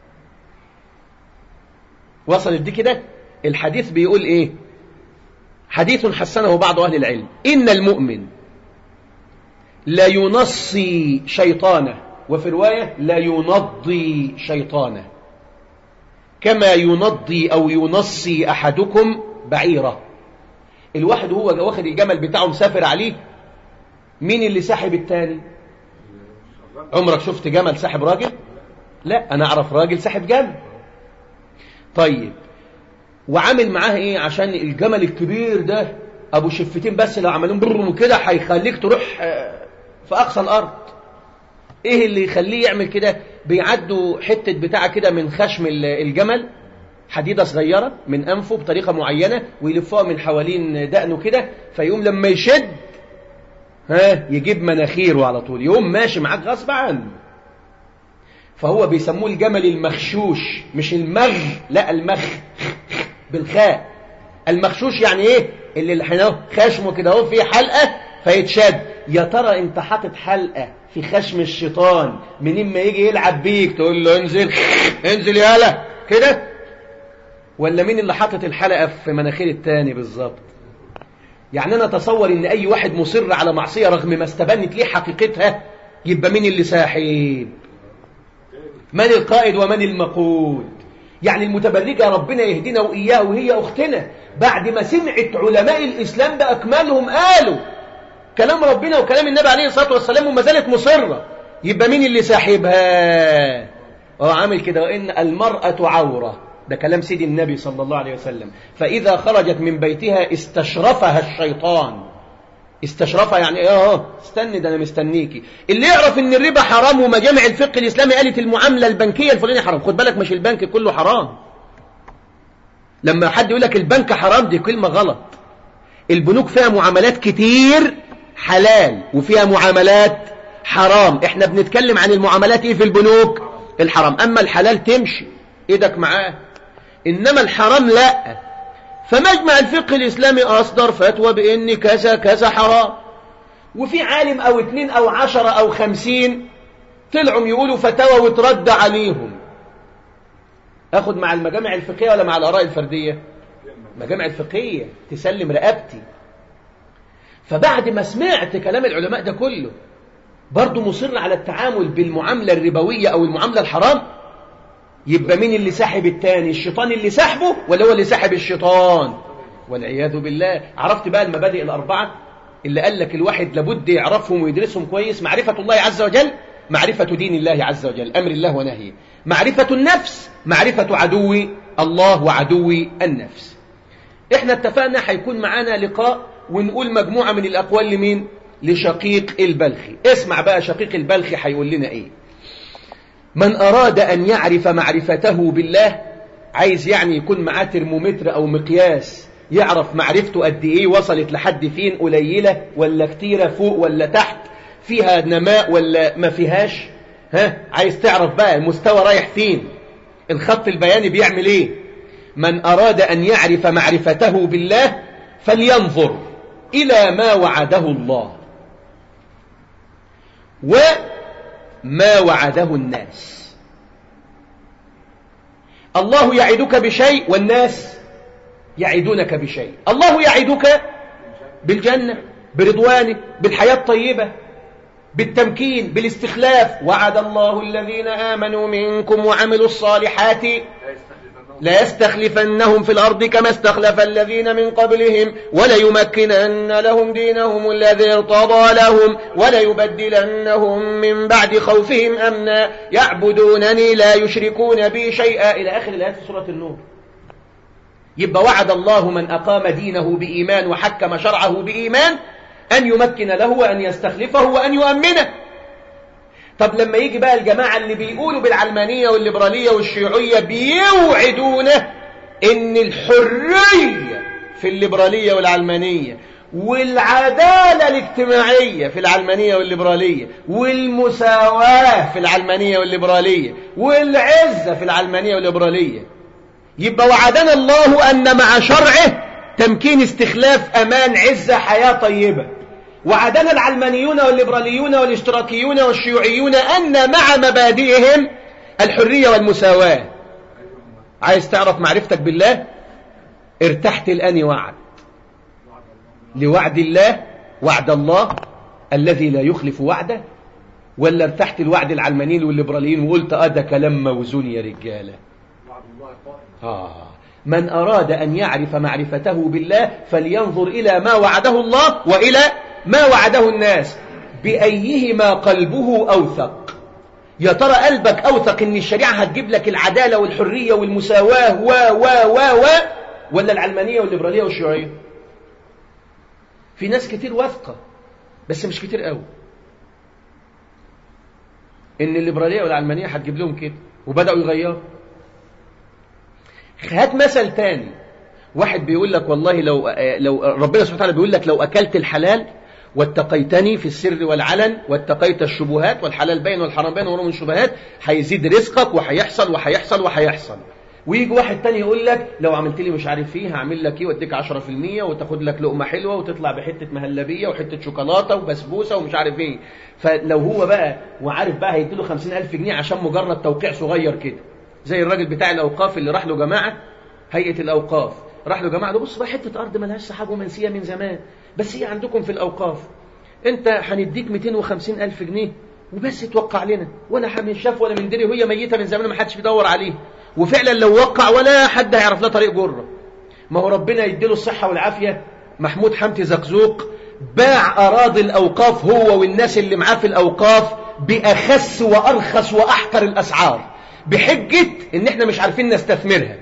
وصلت دي كده الحديث بيقول إيه حديث حسنه بعض أهل العلم إن المؤمن لا ينصي شيطانه وفي رواية لا ينضي شيطانه كما ينضي أو ينصي أحدكم بعيرة الواحد هو واخد الجمل بتاعه مسافر عليه مين اللي ساحب التاني عمرك شفت جمل ساحب راجل لا أنا أعرف راجل ساحب جمل طيب وعامل معاه ايه عشان الجمل الكبير ده ابو شفتين بس لو عملهم برم كده هيخليك تروح في أقصى الأرض إيه اللي يخليه يعمل كده بيعدوا حتة بتاعة كده من خشم الجمل حديدة صغيرة من أنفه بطريقة معينة ويلفوها من حوالين دقنه كده فيقوم لما يشد ها يجيب مناخيره على طول يقوم ماشي معاك غصب عنه فهو بيسموه الجمل المخشوش مش المغ لا المخ بالخاء المخشوش يعني ايه اللي خشمه كده اهو فيه حلقة فيتشد يا ترى انت حاطط حلقة في خشم الشيطان منين ما يجي يلعب بيك تقول له انزل انزل يالا كده ولا مين اللي حاطط الحلقة في مناخير التاني بالظبط يعني انا اتصور ان اي واحد مصر على معصية رغم ما استبنت ليه حقيقتها يبقى مين اللي ساحب من القائد ومن المقود يعني المتبرجة ربنا يهدينا وإياه وهي أختنا بعد ما سمعت علماء الإسلام بأكملهم قالوا كلام ربنا وكلام النبي عليه الصلاة والسلام وما زالت مصرة يبقى مين اللي ساحبها اه عامل كده وإن المرأة عورة ده كلام سيدي النبي صلى الله عليه وسلم فإذا خرجت من بيتها استشرفها الشيطان استشرفها يعني ايه اه استني ده انا مستنيكي اللي يعرف ان الربا حرام ومجامع الفقه الاسلامي قالت المعامله البنكيه الفلانيه حرام خد بالك مش البنك كله حرام لما حد يقول لك البنك حرام دي كلمه غلط البنوك فيها معاملات كتير حلال وفيها معاملات حرام احنا بنتكلم عن المعاملات ايه في البنوك الحرام اما الحلال تمشي ايدك معاه انما الحرام لا فمجمع الفقه الاسلامي اصدر فتوى بان كذا كذا حرام وفي عالم او اتنين او عشرة او خمسين طلعوا يقولوا فتاوى وترد عليهم اخد مع المجامع الفقهية ولا مع الاراء الفردية مجامع الفقهية تسلم رقبتي فبعد ما سمعت كلام العلماء ده كله برضه مصر على التعامل بالمعاملة الربوية أو المعاملة الحرام يبقى مين اللي ساحب التاني الشيطان اللي ساحبه ولا هو اللي ساحب الشيطان والعياذ بالله عرفت بقى المبادئ الأربعة اللي قال لك الواحد لابد يعرفهم ويدرسهم كويس معرفة الله عز وجل معرفة دين الله عز وجل أمر الله ونهيه معرفة النفس معرفة عدو الله وعدو النفس احنا اتفقنا هيكون معانا لقاء ونقول مجموعة من الأقوال لمين لشقيق البلخي اسمع بقى شقيق البلخي هيقول لنا ايه من أراد أن يعرف معرفته بالله عايز يعني يكون معاه ترمومتر أو مقياس يعرف معرفته قد إيه وصلت لحد فين قليلة ولا كتيرة فوق ولا تحت فيها نماء ولا ما فيهاش ها عايز تعرف بقى المستوى رايح فين الخط البياني بيعمل ايه من أراد أن يعرف معرفته بالله فلينظر إلى ما وعده الله وما وعده الناس الله يعدك بشيء والناس يعدونك بشيء الله يعدك بالجنة برضوانه بالحياة الطيبة بالتمكين بالاستخلاف وعد الله الذين آمنوا منكم وعملوا الصالحات لا يستخلفنهم في الأرض كما استخلف الذين من قبلهم وليمكنن لهم دينهم الذي ارتضى لهم وليبدلنهم من بعد خوفهم أمنا يعبدونني لا يشركون بي شيئا إلى آخر الآيات في سورة النور يبقى وعد الله من أقام دينه بإيمان وحكم شرعه بإيمان أن يمكن له وأن يستخلفه وأن يؤمنه طب لما يجي بقى الجماعة اللي بيقولوا بالعلمانية والليبرالية والشيوعية بيوعدونه ان الحرية في الليبرالية والعلمانية والعدالة الاجتماعية في العلمانية والليبرالية والمساواة في العلمانية والليبرالية والعزة في العلمانية والليبرالية يبقى وعدنا الله أن مع شرعه تمكين استخلاف أمان عزة حياة طيبة وعدنا العلمانيون والليبراليون والاشتراكيون والشيوعيون أن مع مبادئهم الحرية والمساواة عايز تعرف معرفتك بالله ارتحت الآن وعد لوعد الله وعد الله الذي لا يخلف وعده ولا ارتحت الوعد العلمانيين والليبراليين وقلت اه ده كلام موزون يا رجاله آه من أراد أن يعرف معرفته بالله فلينظر إلى ما وعده الله وإلى ما وعده الناس بأيهما قلبه أوثق يا ترى قلبك أوثق إن الشريعة هتجيب لك العدالة والحرية والمساواة و و و و ولا العلمانية والليبرالية والشيوعية في ناس كتير واثقة بس مش كتير قوي إن الليبرالية والعلمانية هتجيب لهم كده وبدأوا يغيروا هات مثل تاني واحد بيقول لك والله لو لو ربنا سبحانه وتعالى بيقول لك لو أكلت الحلال واتقيتني في السر والعلن واتقيت الشبهات والحلال بين والحرام بين ورغم الشبهات هيزيد رزقك وهيحصل وهيحصل وهيحصل ويجي واحد تاني يقول لك لو عملت لي مش عارف ايه هعمل لك ايه واديك 10% وتاخد لك لقمه حلوه وتطلع بحته مهلبيه وحته شوكولاته وبسبوسه ومش عارف ايه فلو هو بقى وعارف بقى هيديله 50000 جنيه عشان مجرد توقيع صغير كده زي الراجل بتاع الاوقاف اللي راح له جماعه هيئه الاوقاف راح له جماعه ده بص بقى حته ارض ملهاش صحاب ومنسيه من زمان بس هي عندكم في الاوقاف انت هنديك 250 الف جنيه وبس توقع لنا ولا من شاف ولا من دري وهي ميته من زمان ما حدش بيدور عليه وفعلا لو وقع ولا حد هيعرف لها طريق جره ما هو ربنا يديله الصحه والعافيه محمود حمدي زقزوق باع اراضي الاوقاف هو والناس اللي معاه في الاوقاف باخس وارخص واحقر الاسعار بحجه ان احنا مش عارفين نستثمرها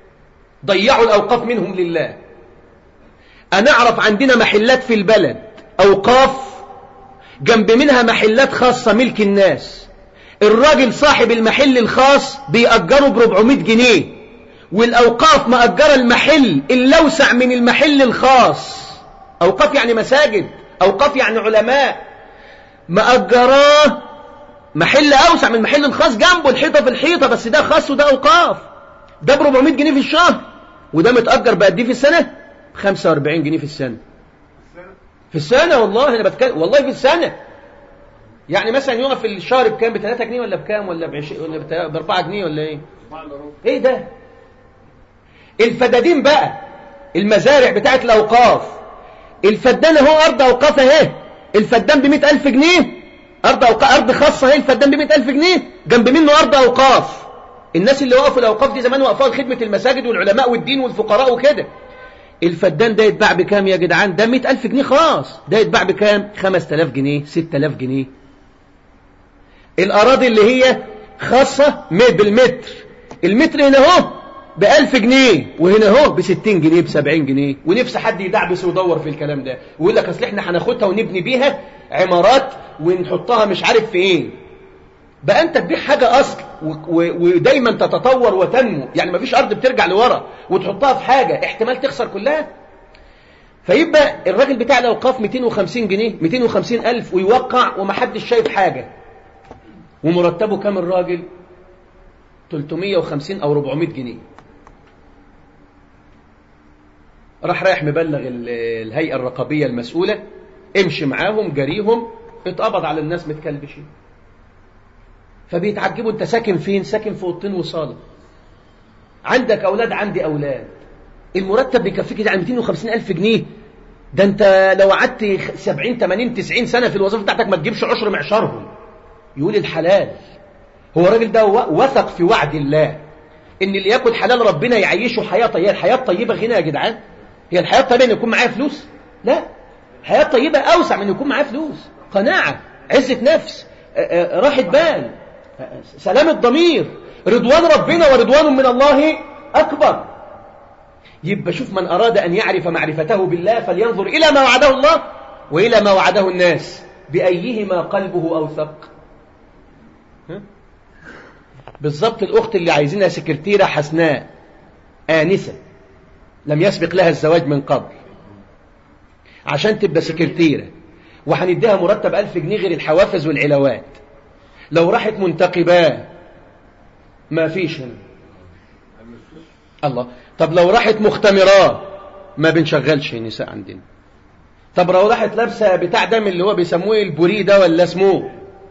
ضيعوا الأوقاف منهم لله أنا أعرف عندنا محلات في البلد أوقاف جنب منها محلات خاصة ملك الناس الراجل صاحب المحل الخاص بيأجره ب 400 جنيه والأوقاف مأجرة المحل اللوسع من المحل الخاص أوقاف يعني مساجد أوقاف يعني علماء مأجراه محل أوسع من المحل الخاص جنبه الحيطة في الحيطة بس ده خاص وده أوقاف ده ب 400 جنيه في الشهر وده متأجر بقد ايه في السنة 45 جنيه في السنة في السنة والله أنا بتكلم والله في السنة يعني مثلا يقف في الشهر بكام ب 3 جنيه ولا بكام ولا ب 20 ولا ب 4 جنيه ولا ايه ايه ده الفدادين بقى المزارع بتاعت الأوقاف الفدان اهو أرض أوقاف اهي الفدان ب 100000 جنيه أرض أوقاف أرض خاصة اهي الفدان ب 100000 جنيه جنب منه أرض أوقاف الناس اللي وقفوا الأوقاف دي زمان وقفوها لخدمة المساجد والعلماء والدين والفقراء وكده الفدان ده يتباع بكام يا جدعان ده 100000 جنيه خاص ده يتباع بكام 5000 جنيه 6000 جنيه الأراضي اللي هي خاصة بالمتر المتر هنا اهو ب 1000 جنيه وهنا اهو ب 60 جنيه ب 70 جنيه ونفس حد يدعبس ويدور في الكلام ده ويقول لك اصل احنا هناخدها ونبني بيها عمارات ونحطها مش عارف في ايه بقى انت تبيع حاجة اصل ودايما تتطور وتنمو يعني مفيش ارض بترجع لورا وتحطها في حاجة احتمال تخسر كلها فيبقى الراجل بتاع الاوقاف 250 جنيه 250 الف ويوقع ومحدش شايف حاجة ومرتبه كام الراجل 350 او 400 جنيه راح رايح مبلغ الهيئة الرقابية المسؤولة امشي معاهم جريهم اتقبض على الناس متكلبشين فبيتعجبوا انت ساكن فين ساكن في اوضتين وصاله عندك اولاد عندي اولاد المرتب بيكفيك يعني 250 الف جنيه ده انت لو قعدت 70 80 90 سنه في الوظيفه بتاعتك ما تجيبش عشر معشرهم يقول الحلال هو الراجل ده وثق في وعد الله ان اللي ياكل حلال ربنا يعيشه حياه طيبه الحياه الطيبه غنى يا جدعان هي الحياه الطيبه ان يكون معايا فلوس لا حياه طيبه اوسع من ان يكون معايا فلوس قناعه عزه نفس راحه بال سلام الضمير رضوان ربنا ورضوان من الله أكبر يبقى شوف من أراد أن يعرف معرفته بالله فلينظر إلى ما وعده الله وإلى ما وعده الناس بأيهما قلبه أوثق بالضبط الأخت اللي عايزينها سكرتيرة حسناء آنسة لم يسبق لها الزواج من قبل عشان تبقى سكرتيرة وهنديها مرتب ألف جنيه غير الحوافز والعلاوات لو راحت منتقباه ما فيش هنا الله طب لو راحت مختمراه ما بنشغلش نساء عندنا طب لو راحت لابسه بتاع دم اللي هو بيسموه البوري ده ولا اسمه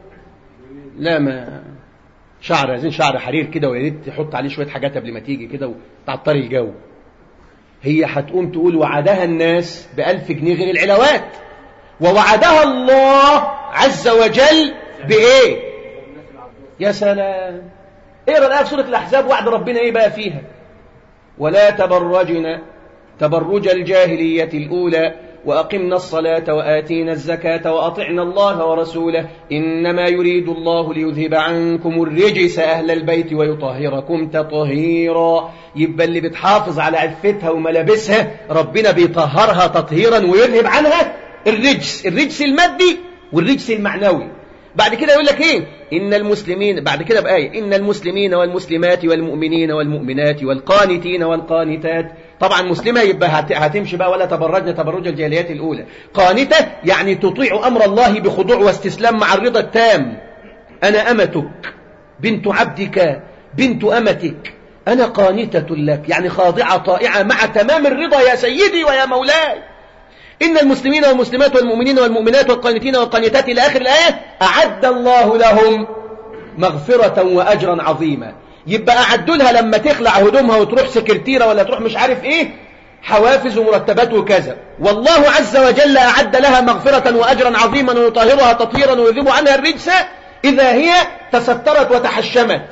لا ما شعر عايزين شعر حرير كده ويا ريت تحط عليه شويه حاجات قبل ما تيجي كده وتعطري الجو هي هتقوم تقول وعدها الناس بألف جنيه غير العلاوات ووعدها الله عز وجل بإيه يا سلام اقرا الآية في سورة الأحزاب وعد ربنا إيه بقى فيها ولا تبرجن تبرج الجاهلية الأولى وأقمنا الصلاة وآتينا الزكاة وأطعنا الله ورسوله إنما يريد الله ليذهب عنكم الرجس أهل البيت ويطهركم تطهيرا يبقى اللي بتحافظ على عفتها وملابسها ربنا بيطهرها تطهيرا ويذهب عنها الرجس الرجس المادي والرجس المعنوي بعد كده يقول لك ايه ان المسلمين بعد كده بآية ان المسلمين والمسلمات والمؤمنين والمؤمنات والقانتين والقانتات طبعا مسلمة يبقى هتمشي بقى ولا تبرجن تبرج الجاهليات الأولى قانتة يعني تطيع أمر الله بخضوع واستسلام مع الرضا التام أنا أمتك بنت عبدك بنت أمتك أنا قانتة لك يعني خاضعة طائعة مع تمام الرضا يا سيدي ويا مولاي إن المسلمين والمسلمات والمؤمنين والمؤمنات والقانتين والقانتات إلى آخر الآية أعد الله لهم مغفرة وأجرا عظيما يبقى أعدوا لها لما تخلع هدومها وتروح سكرتيرة ولا تروح مش عارف إيه حوافز ومرتبات وكذا والله عز وجل أعد لها مغفرة وأجرا عظيما ويطهرها تطهيرا ويذيب عنها الرجس إذا هي تسترت وتحشمت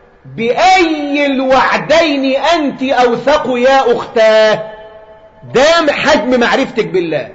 بأي الوعدين أنت أوثق يا أختاه دام حجم معرفتك بالله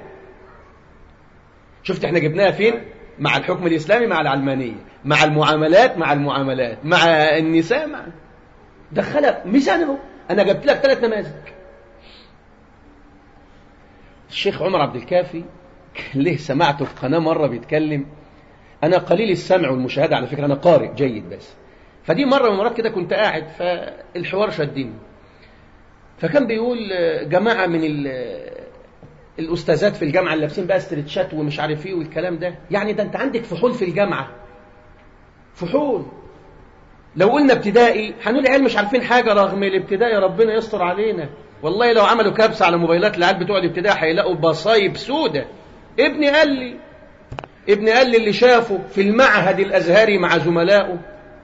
شفت احنا جبناها فين مع الحكم الإسلامي مع العلمانية مع المعاملات مع المعاملات مع النساء مع دخلها ميزان اهو انا جبت لك ثلاث نماذج الشيخ عمر عبد الكافي ليه سمعته في قناة مرة بيتكلم أنا قليل السمع والمشاهدة على فكرة أنا قارئ جيد بس فدي مرة من المرات كده كنت قاعد فالحوار شدني فكان بيقول جماعة من الأستاذات في الجامعة اللي لابسين بقى استرتشات ومش عارف ايه والكلام ده يعني ده أنت عندك فحول في الجامعة فحول لو قلنا ابتدائي هنقول العيال مش عارفين حاجة رغم الابتدائي ربنا يستر علينا والله لو عملوا كبسة على موبايلات العيال بتوع الابتدائي هيلاقوا بصايب سودة ابني قال لي ابني قال لي اللي شافه في المعهد الأزهري مع زملائه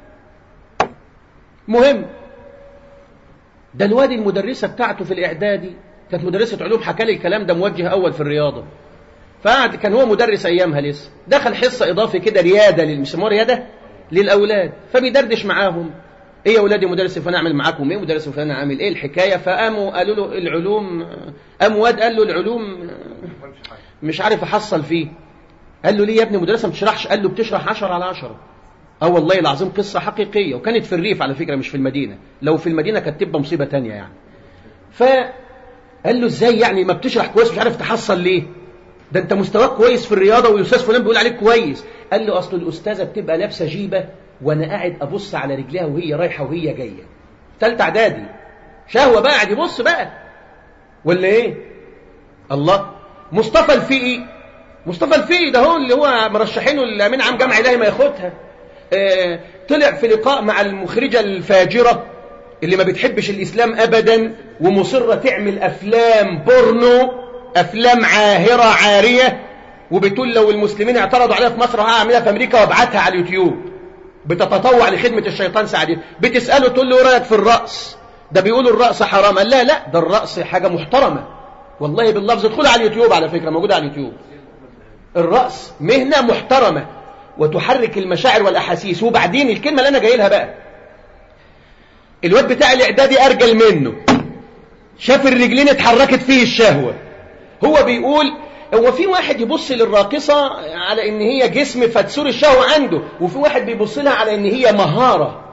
مهم ده الواد المدرسة بتاعته في الإعدادي كانت مدرسة علوم حكى لي الكلام ده موجه أول في الرياضة فقعد كان هو مدرس أيامها لسه دخل حصة إضافي كده ريادة بيسموها ريادة للأولاد فبيدردش معاهم ايه يا اولادي مدرس فلان اعمل معاكم ايه مدرس فلان عامل ايه الحكايه فقاموا قالوا له العلوم قام واد قال له العلوم مش عارف احصل فيه قال له ليه يا ابني مدرسه ما بتشرحش قال له بتشرح 10 على 10 اه والله العظيم قصه حقيقيه وكانت في الريف على فكره مش في المدينه لو في المدينه كانت تبقى مصيبه تانية يعني فقال له ازاي يعني ما بتشرح كويس مش عارف تحصل ليه ده انت مستواك كويس في الرياضه والاستاذ فلان بيقول عليك كويس قال له اصل الاستاذه بتبقى لابسه جيبه وانا قاعد ابص على رجليها وهي رايحه وهي جايه ثالثه اعدادي شهوه بقى قاعد يبص بقى ولا ايه الله مصطفى الفقي مصطفى الفقي ده هو اللي هو مرشحينه لامين عام جامعه الهي ما ياخدها آه طلع في لقاء مع المخرجه الفاجره اللي ما بتحبش الاسلام ابدا ومصره تعمل افلام بورنو افلام عاهره عاريه وبتقول لو المسلمين اعترضوا عليها في مصر هعملها في امريكا وابعتها على اليوتيوب بتتطوع لخدمة الشيطان سعدين بتسأله تقول له رأيك في الرأس ده بيقولوا الرأس حرام قال لا لا ده الرأس حاجة محترمة والله باللفظ ادخل على اليوتيوب على فكرة موجودة على اليوتيوب الرأس مهنة محترمة وتحرك المشاعر والأحاسيس وبعدين الكلمة اللي أنا جاي لها بقى الواد بتاع الإعدادي أرجل منه شاف الرجلين اتحركت فيه الشهوة هو بيقول هو في واحد يبص للراقصة على ان هي جسم فتسور الشهوة عنده وفي واحد بيبص لها على ان هي مهارة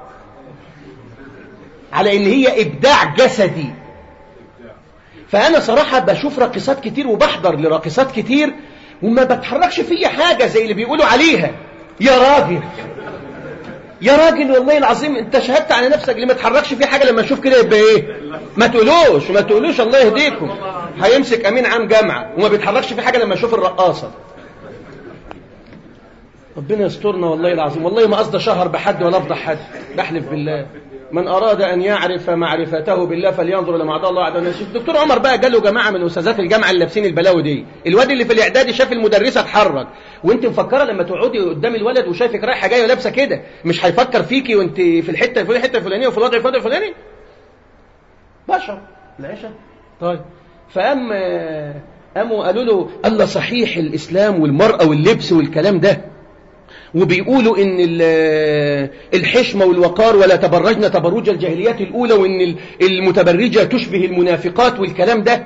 على ان هي ابداع جسدي فانا صراحة بشوف راقصات كتير وبحضر لراقصات كتير وما بتحركش فيا حاجة زي اللي بيقولوا عليها يا راجل يا راجل والله العظيم انت شهدت على نفسك اللي ما تحركش فيه حاجة لما اشوف كده يبقى ايه ما تقولوش ما تقولوش الله يهديكم هيمسك امين عام جامعة وما بيتحركش في حاجة لما يشوف الرقاصة ربنا يسترنا والله العظيم والله ما قصد شهر بحد ولا افضح حد بحلف بالله من أراد أن يعرف معرفته بالله فلينظر إلى معطاء الله عز وجل الدكتور عمر بقى قال له جماعة من أستاذات الجامعة اللي لابسين البلاوي دي الواد اللي في الإعدادي شاف المدرسة اتحرك وأنت مفكرة لما تقعدي قدام الولد وشايفك رايحة جاية لابسة كده مش هيفكر فيكي وأنت في الحتة الفلانية الحتة الفلانية وفي الوضع الفلاني الفلاني بشر العشاء طيب فأم قاموا قالوا له الله صحيح الإسلام والمرأة واللبس والكلام ده وبيقولوا ان الحشمة والوقار ولا تبرجن تبرج الجاهليات الأولى وان المتبرجة تشبه المنافقات والكلام ده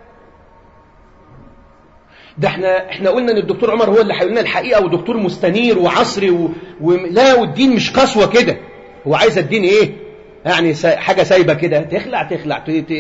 ده احنا احنا قلنا ان الدكتور عمر هو اللي هيقول الحقيقة ودكتور مستنير وعصري و... ولا والدين مش قسوة كده هو عايز الدين ايه يعني سا... حاجة سايبة كده تخلع تخلع ت... ت...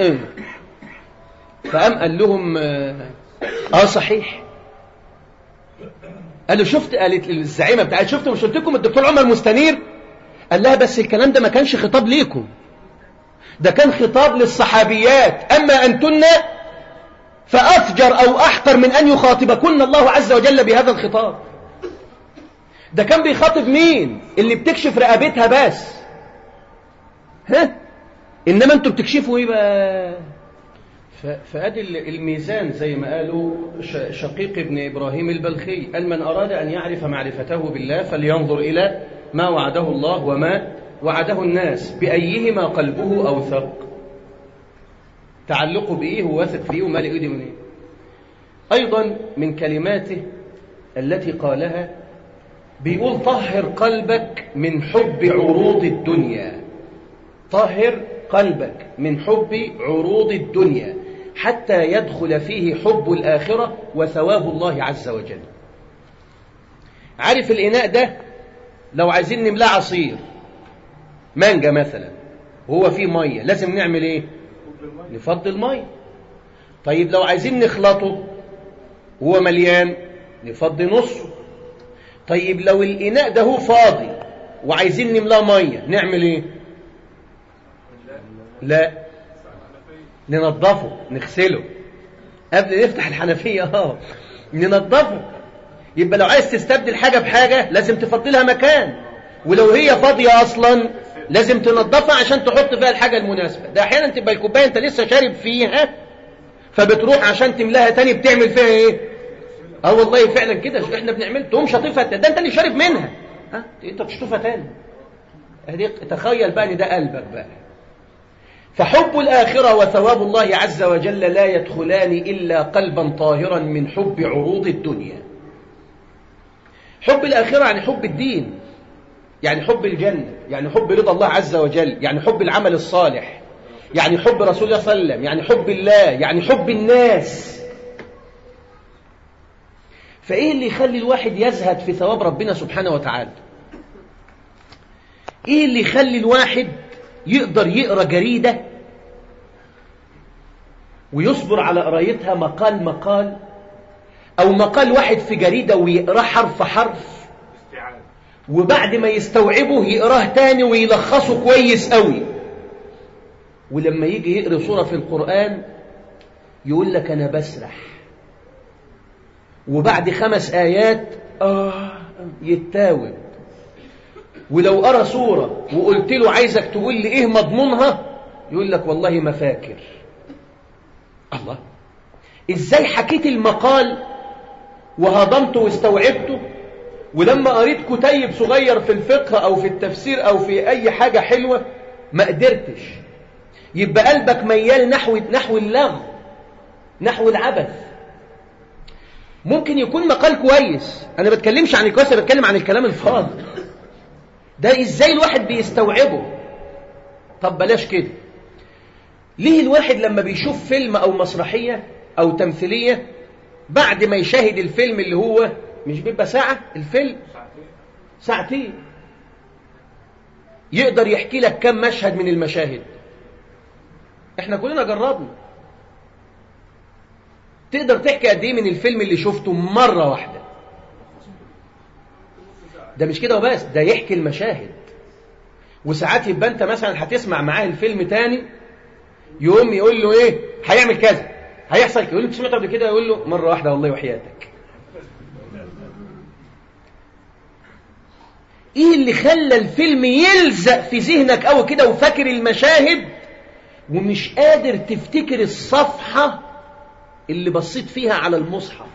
فقام قال لهم اه صحيح قال له شفت قالت الزعيمه بتاعت شفت مش قلت لكم الدكتور عمر مستنير قال لها بس الكلام ده ما كانش خطاب ليكم ده كان خطاب للصحابيات اما انتن فافجر او احقر من ان يخاطبكن الله عز وجل بهذا الخطاب ده كان بيخاطب مين اللي بتكشف رقبتها بس ها انما انتوا بتكشفوا ايه بقى فادي الميزان زي ما قالوا شقيق ابن إبراهيم البلخي قال من أراد أن يعرف معرفته بالله فلينظر إلى ما وعده الله وما وعده الناس بأيهما قلبه أوثق تعلقه بإيه هو واثق فيه وما لإيدي من إيه أيضا من كلماته التي قالها بيقول طهر قلبك من حب عروض الدنيا طهر قلبك من حب عروض الدنيا حتى يدخل فيه حب الآخرة وثواب الله عز وجل عارف الإناء ده لو عايزين نملاه عصير مانجا مثلا وهو فيه مية لازم نعمل ايه نفضي المية طيب لو عايزين نخلطه وهو مليان نفضي نصه طيب لو الإناء ده هو فاضي وعايزين نملاه مية نعمل ايه لا ننظفه نغسله قبل نفتح الحنفية اه ننظفه يبقى لو عايز تستبدل حاجة بحاجة لازم تفضي لها مكان ولو هي فاضية أصلا لازم تنظفها عشان تحط فيها الحاجة المناسبة ده أحيانا تبقى الكوباية أنت لسه شارب فيها فبتروح عشان تملاها تاني بتعمل فيها إيه اه والله فعلا كده احنا بنعمل تقوم شاطفها ده انت اللي شارب منها ها انت بتشطفها تاني هدي تخيل بقى ان ده قلبك بقى فحب الآخرة وثواب الله عز وجل لا يدخلان إلا قلبا طاهرا من حب عروض الدنيا حب الآخرة يعني حب الدين يعني حب الجنة يعني حب رضا الله عز وجل يعني حب العمل الصالح يعني حب رسول الله صلى الله عليه وسلم يعني حب الله يعني حب الناس فإيه اللي يخلي الواحد يزهد في ثواب ربنا سبحانه وتعالى إيه اللي يخلي الواحد يقدر يقرأ جريدة ويصبر على قرايتها مقال مقال أو مقال واحد في جريدة ويقرأ حرف حرف وبعد ما يستوعبه يقراه تاني ويلخصه كويس قوي ولما يجي يقرأ سورة في القرآن يقول لك أنا بسرح وبعد خمس آيات آه يتاوب ولو قرأ سورة وقلت له عايزك تقول لي إيه مضمونها يقول لك والله ما فاكر الله إزاي حكيت المقال وهضمته واستوعبته ولما قريت كتيب صغير في الفقه أو في التفسير أو في أي حاجة حلوة ما قدرتش يبقى قلبك ميال نحو نحو اللغو نحو العبث ممكن يكون مقال كويس انا بتكلمش عن الكويس انا بتكلم عن الكلام الفاضي ده ازاي الواحد بيستوعبه طب بلاش كده ليه الواحد لما بيشوف فيلم او مسرحية او تمثيلية بعد ما يشاهد الفيلم اللي هو مش بيبقى ساعة الفيلم ساعتين يقدر يحكي لك كم مشهد من المشاهد احنا كلنا جربنا تقدر تحكي قد ايه من الفيلم اللي شفته مرة واحدة ده مش كده وبس ده يحكي المشاهد وساعات يبقى انت مثلا هتسمع معاه الفيلم تاني يقوم يقول له ايه هيعمل كذا هيحصل يقول له سمعت قبل كده يقول له مرة واحدة والله وحياتك ايه اللي خلى الفيلم يلزق في ذهنك قوي كده وفاكر المشاهد ومش قادر تفتكر الصفحة اللي بصيت فيها على المصحف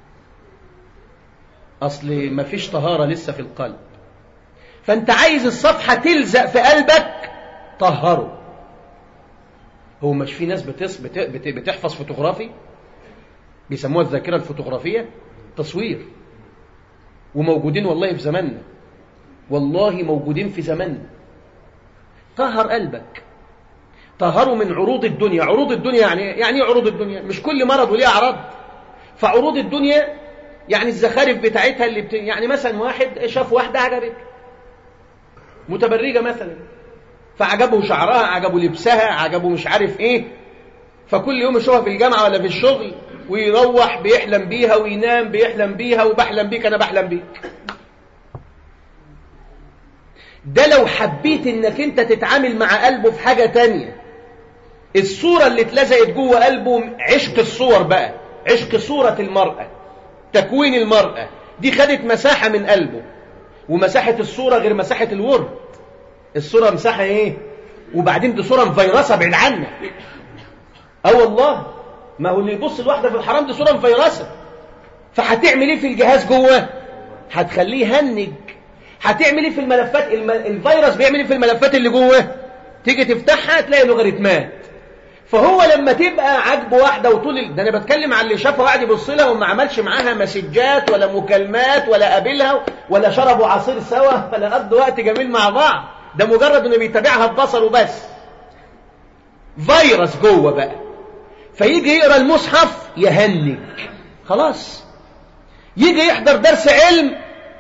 أصل مفيش طهارة لسه في القلب فأنت عايز الصفحة تلزق في قلبك طهره هو مش في ناس بتص... بت... بت... بتحفظ فوتوغرافي بيسموها الذاكرة الفوتوغرافية تصوير وموجودين والله في زماننا والله موجودين في زماننا طهر قلبك طهروا من عروض الدنيا عروض الدنيا يعني يعني عروض الدنيا مش كل مرض وليه أعراض فعروض الدنيا يعني الزخارف بتاعتها اللي بت... يعني مثلا واحد شاف واحدة عجبت متبرجة مثلا فعجبه شعرها عجبه لبسها عجبه مش عارف ايه فكل يوم يشوفها في الجامعة ولا في الشغل ويروح بيحلم بيها وينام بيحلم بيها وبحلم بيك انا بحلم بيك ده لو حبيت انك انت تتعامل مع قلبه في حاجة تانية الصورة اللي اتلزقت جوه قلبه عشق الصور بقى عشق صورة المرأة تكوين المرأة دي خدت مساحة من قلبه ومساحة الصورة غير مساحة الورد الصورة مساحة ايه وبعدين دي صورة مفيرسة بعيد عنك اه والله ما هو اللي يبص الواحدة في الحرام دي صورة مفيرسة فهتعمل ايه في الجهاز جوه هتخليه يهنج هتعمل ايه في الملفات الم... الفيروس بيعمل ايه في الملفات اللي جوه تيجي تفتحها تلاقي لوغاريتمات فهو لما تبقى عاجبه واحده وطول ال... ده انا بتكلم على اللي شافها وقاعد يبص لها وما عملش معاها مسجات ولا مكالمات ولا قابلها ولا شربوا عصير سوا ولا قضوا وقت جميل مع بعض ده مجرد انه بيتابعها ببصره بس فيروس جوه بقى فيجي يقرا المصحف يهنج خلاص يجي يحضر درس علم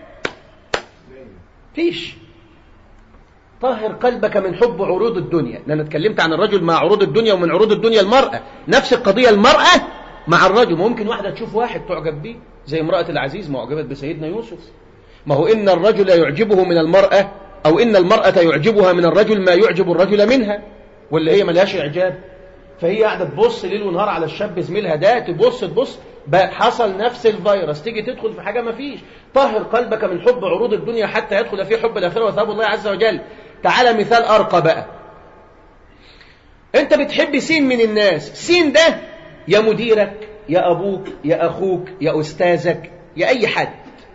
فيش طهر قلبك من حب عروض الدنيا لأن اتكلمت عن الرجل مع عروض الدنيا ومن عروض الدنيا المرأة نفس القضية المرأة مع الرجل ممكن واحدة تشوف واحد تعجب بيه زي امرأة العزيز معجبت بسيدنا يوسف ما هو إن الرجل يعجبه من المرأة أو إن المرأة يعجبها من الرجل ما يعجب الرجل منها ولا هي ملهاش إعجاب فهي قاعدة تبص ليل ونهار على الشاب زميلها ده تبص تبص بقى حصل نفس الفيروس تيجي تدخل في حاجة ما فيش طهر قلبك من حب عروض الدنيا حتى يدخل في حب الآخرة وثواب الله عز وجل تعالى مثال أرقى بقى أنت بتحب سين من الناس سين ده يا مديرك يا أبوك يا أخوك يا أستاذك يا أي حد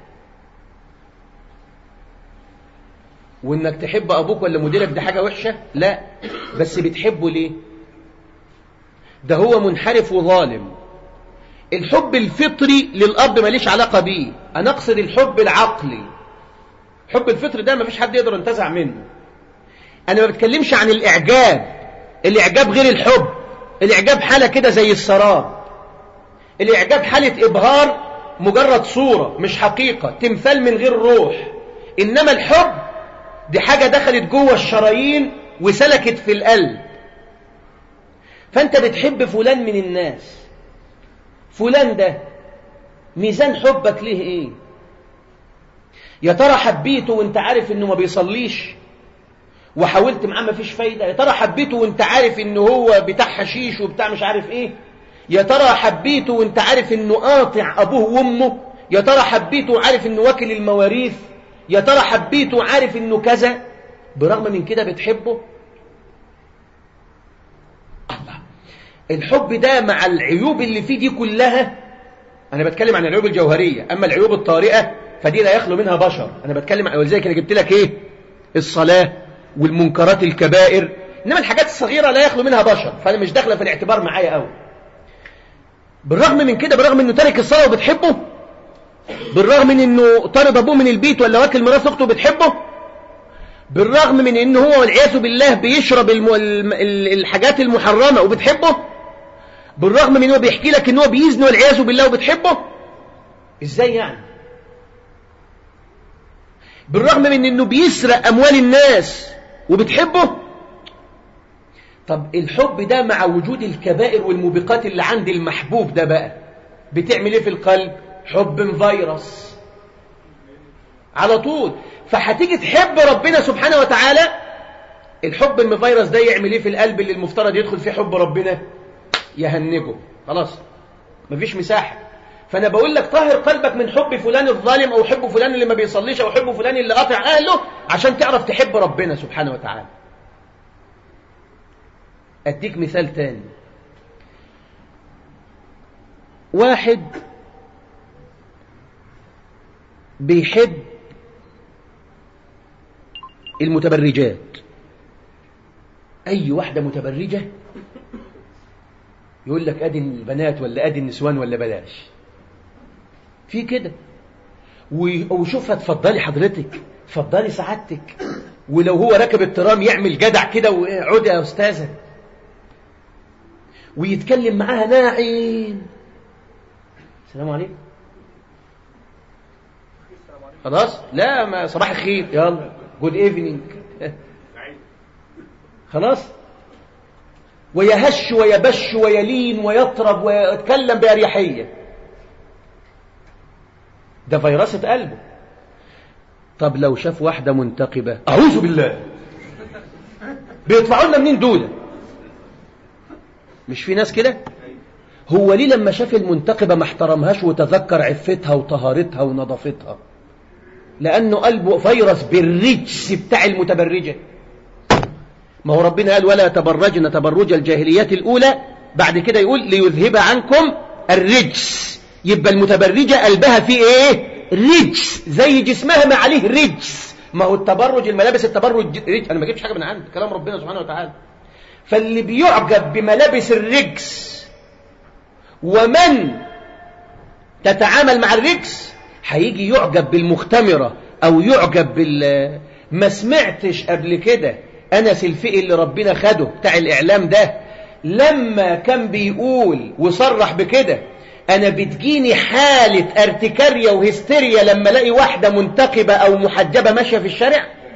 وإنك تحب أبوك ولا مديرك ده حاجة وحشة لا بس بتحبه ليه ده هو منحرف وظالم الحب الفطري للأب ماليش علاقة بيه أنا أقصد الحب العقلي حب الفطري ده مفيش حد يقدر ينتزع منه أنا ما بتكلمش عن الإعجاب الإعجاب غير الحب الإعجاب حالة كده زي السراب الإعجاب حالة إبهار مجرد صورة مش حقيقة تمثال من غير روح إنما الحب دي حاجة دخلت جوه الشرايين وسلكت في القلب فأنت بتحب فلان من الناس فلان ده ميزان حبك ليه ايه يا ترى حبيته وانت عارف انه ما بيصليش وحاولت معاه ما فيش فايدة يا ترى حبيته وانت عارف انه هو بتاع حشيش وبتاع مش عارف ايه يا ترى حبيته وانت عارف انه قاطع ابوه وامه يا ترى حبيته وعارف انه واكل المواريث يا ترى حبيته وعارف انه كذا برغم من كده بتحبه الله الحب ده مع العيوب اللي فيه دي كلها أنا بتكلم عن العيوب الجوهرية أما العيوب الطارئة فدي لا يخلو منها بشر أنا بتكلم عن ولذلك أنا جبت لك إيه الصلاة والمنكرات الكبائر إنما الحاجات الصغيرة لا يخلو منها بشر فأنا مش داخلة في الاعتبار معايا قوي بالرغم من كده بالرغم من إنه تارك الصلاة وبتحبه بالرغم من إنه طارد أبوه من البيت ولا واكل ميراث أخته بتحبه بالرغم من إنه هو والعياذ بالله بيشرب الم... الحاجات المحرمة وبتحبه بالرغم من انه بيحكي لك ان هو بيزني والعياذ بالله وبتحبه ازاي يعني بالرغم من انه بيسرق اموال الناس وبتحبه طب الحب ده مع وجود الكبائر والموبقات اللي عند المحبوب ده بقى بتعمل ايه في القلب حب فيروس على طول فهتيجي تحب ربنا سبحانه وتعالى الحب المفيروس ده يعمل ايه في القلب اللي المفترض يدخل فيه حب ربنا يهنجه خلاص مفيش مساحة فأنا بقول لك طهر قلبك من حب فلان الظالم أو حب فلان اللي ما بيصليش أو حب فلان اللي قاطع أهله عشان تعرف تحب ربنا سبحانه وتعالى أديك مثال تاني واحد بيحب المتبرجات أي واحدة متبرجة يقول لك ادي البنات ولا ادي النسوان ولا بلاش في كده وشوفها تفضلي حضرتك تفضلي سعادتك ولو هو ركب الترام يعمل جدع كده وعودي يا استاذه ويتكلم معاها ناعم السلام عليكم خلاص لا ما صباح الخير يلا جود ايفنينج خلاص ويهش ويبش ويلين ويطرب ويتكلم بأريحية ده فيروسة قلبه طب لو شاف واحدة منتقبة أعوذ بالله بيطلعوا لنا منين دول مش في ناس كده هو ليه لما شاف المنتقبة ما احترمهاش وتذكر عفتها وطهارتها ونظافتها لأنه قلبه فيروس بالرجس بتاع المتبرجة ما هو ربنا قال ولا تبرجن تبرج الجاهليات الأولى بعد كده يقول ليذهب عنكم الرجس يبقى المتبرجة قلبها فيه ايه رجس زي جسمها ما عليه رجس ما هو التبرج الملابس التبرج رجس انا ما جبتش حاجة من عندي كلام ربنا سبحانه وتعالى فاللي بيعجب بملابس الرجس ومن تتعامل مع الرجس هيجي يعجب بالمختمرة او يعجب بال ما سمعتش قبل كده أنس الفئي اللي ربنا خده بتاع الإعلام ده لما كان بيقول وصرح بكده أنا بتجيني حالة ارتكارية وهستيريا لما الاقي واحدة منتقبة أو محجبة ماشية في الشارع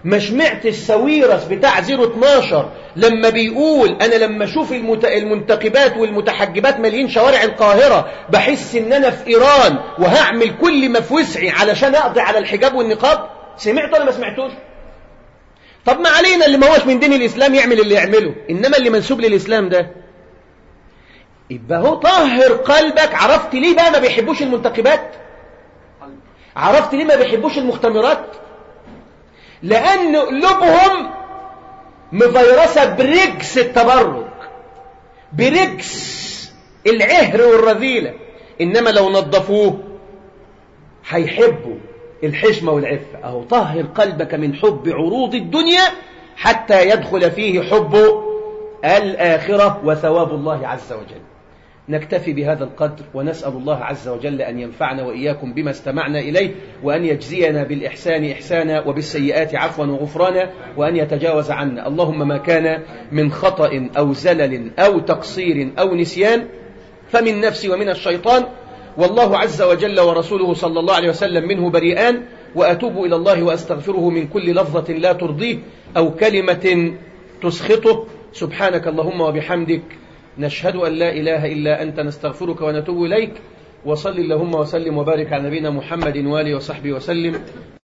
ما سمعت السويرس بتاع 012 لما بيقول أنا لما أشوف المت... المنتقبات والمتحجبات مالين شوارع القاهرة بحس إن أنا في إيران وهعمل كل ما في وسعي علشان أقضي على الحجاب والنقاب سمعت ولا ما سمعتوش طب ما علينا اللي ما هوش من دين الإسلام يعمل اللي يعمله إنما اللي منسوب للإسلام ده يبقى هو طهر قلبك عرفت ليه بقى ما بيحبوش المنتقبات عرفت ليه ما بيحبوش المختمرات لأن قلوبهم مفيرسة برجس التبرج برجس العهر والرذيلة إنما لو نظفوه هيحبوا الحشمة والعفة أهو طهر قلبك من حب عروض الدنيا حتى يدخل فيه حب الآخرة وثواب الله عز وجل نكتفي بهذا القدر ونسأل الله عز وجل أن ينفعنا وإياكم بما استمعنا إليه وأن يجزينا بالإحسان إحسانا وبالسيئات عفوا وغفرانا وأن يتجاوز عنا اللهم ما كان من خطأ أو زلل أو تقصير أو نسيان فمن نفسي ومن الشيطان والله عز وجل ورسوله صلى الله عليه وسلم منه بريئان وأتوب إلى الله وأستغفره من كل لفظة لا ترضيه أو كلمة تسخطه سبحانك اللهم وبحمدك نشهد أن لا إله إلا أنت نستغفرك ونتوب إليك وصل اللهم وسلم وبارك على نبينا محمد وآله وصحبه وسلم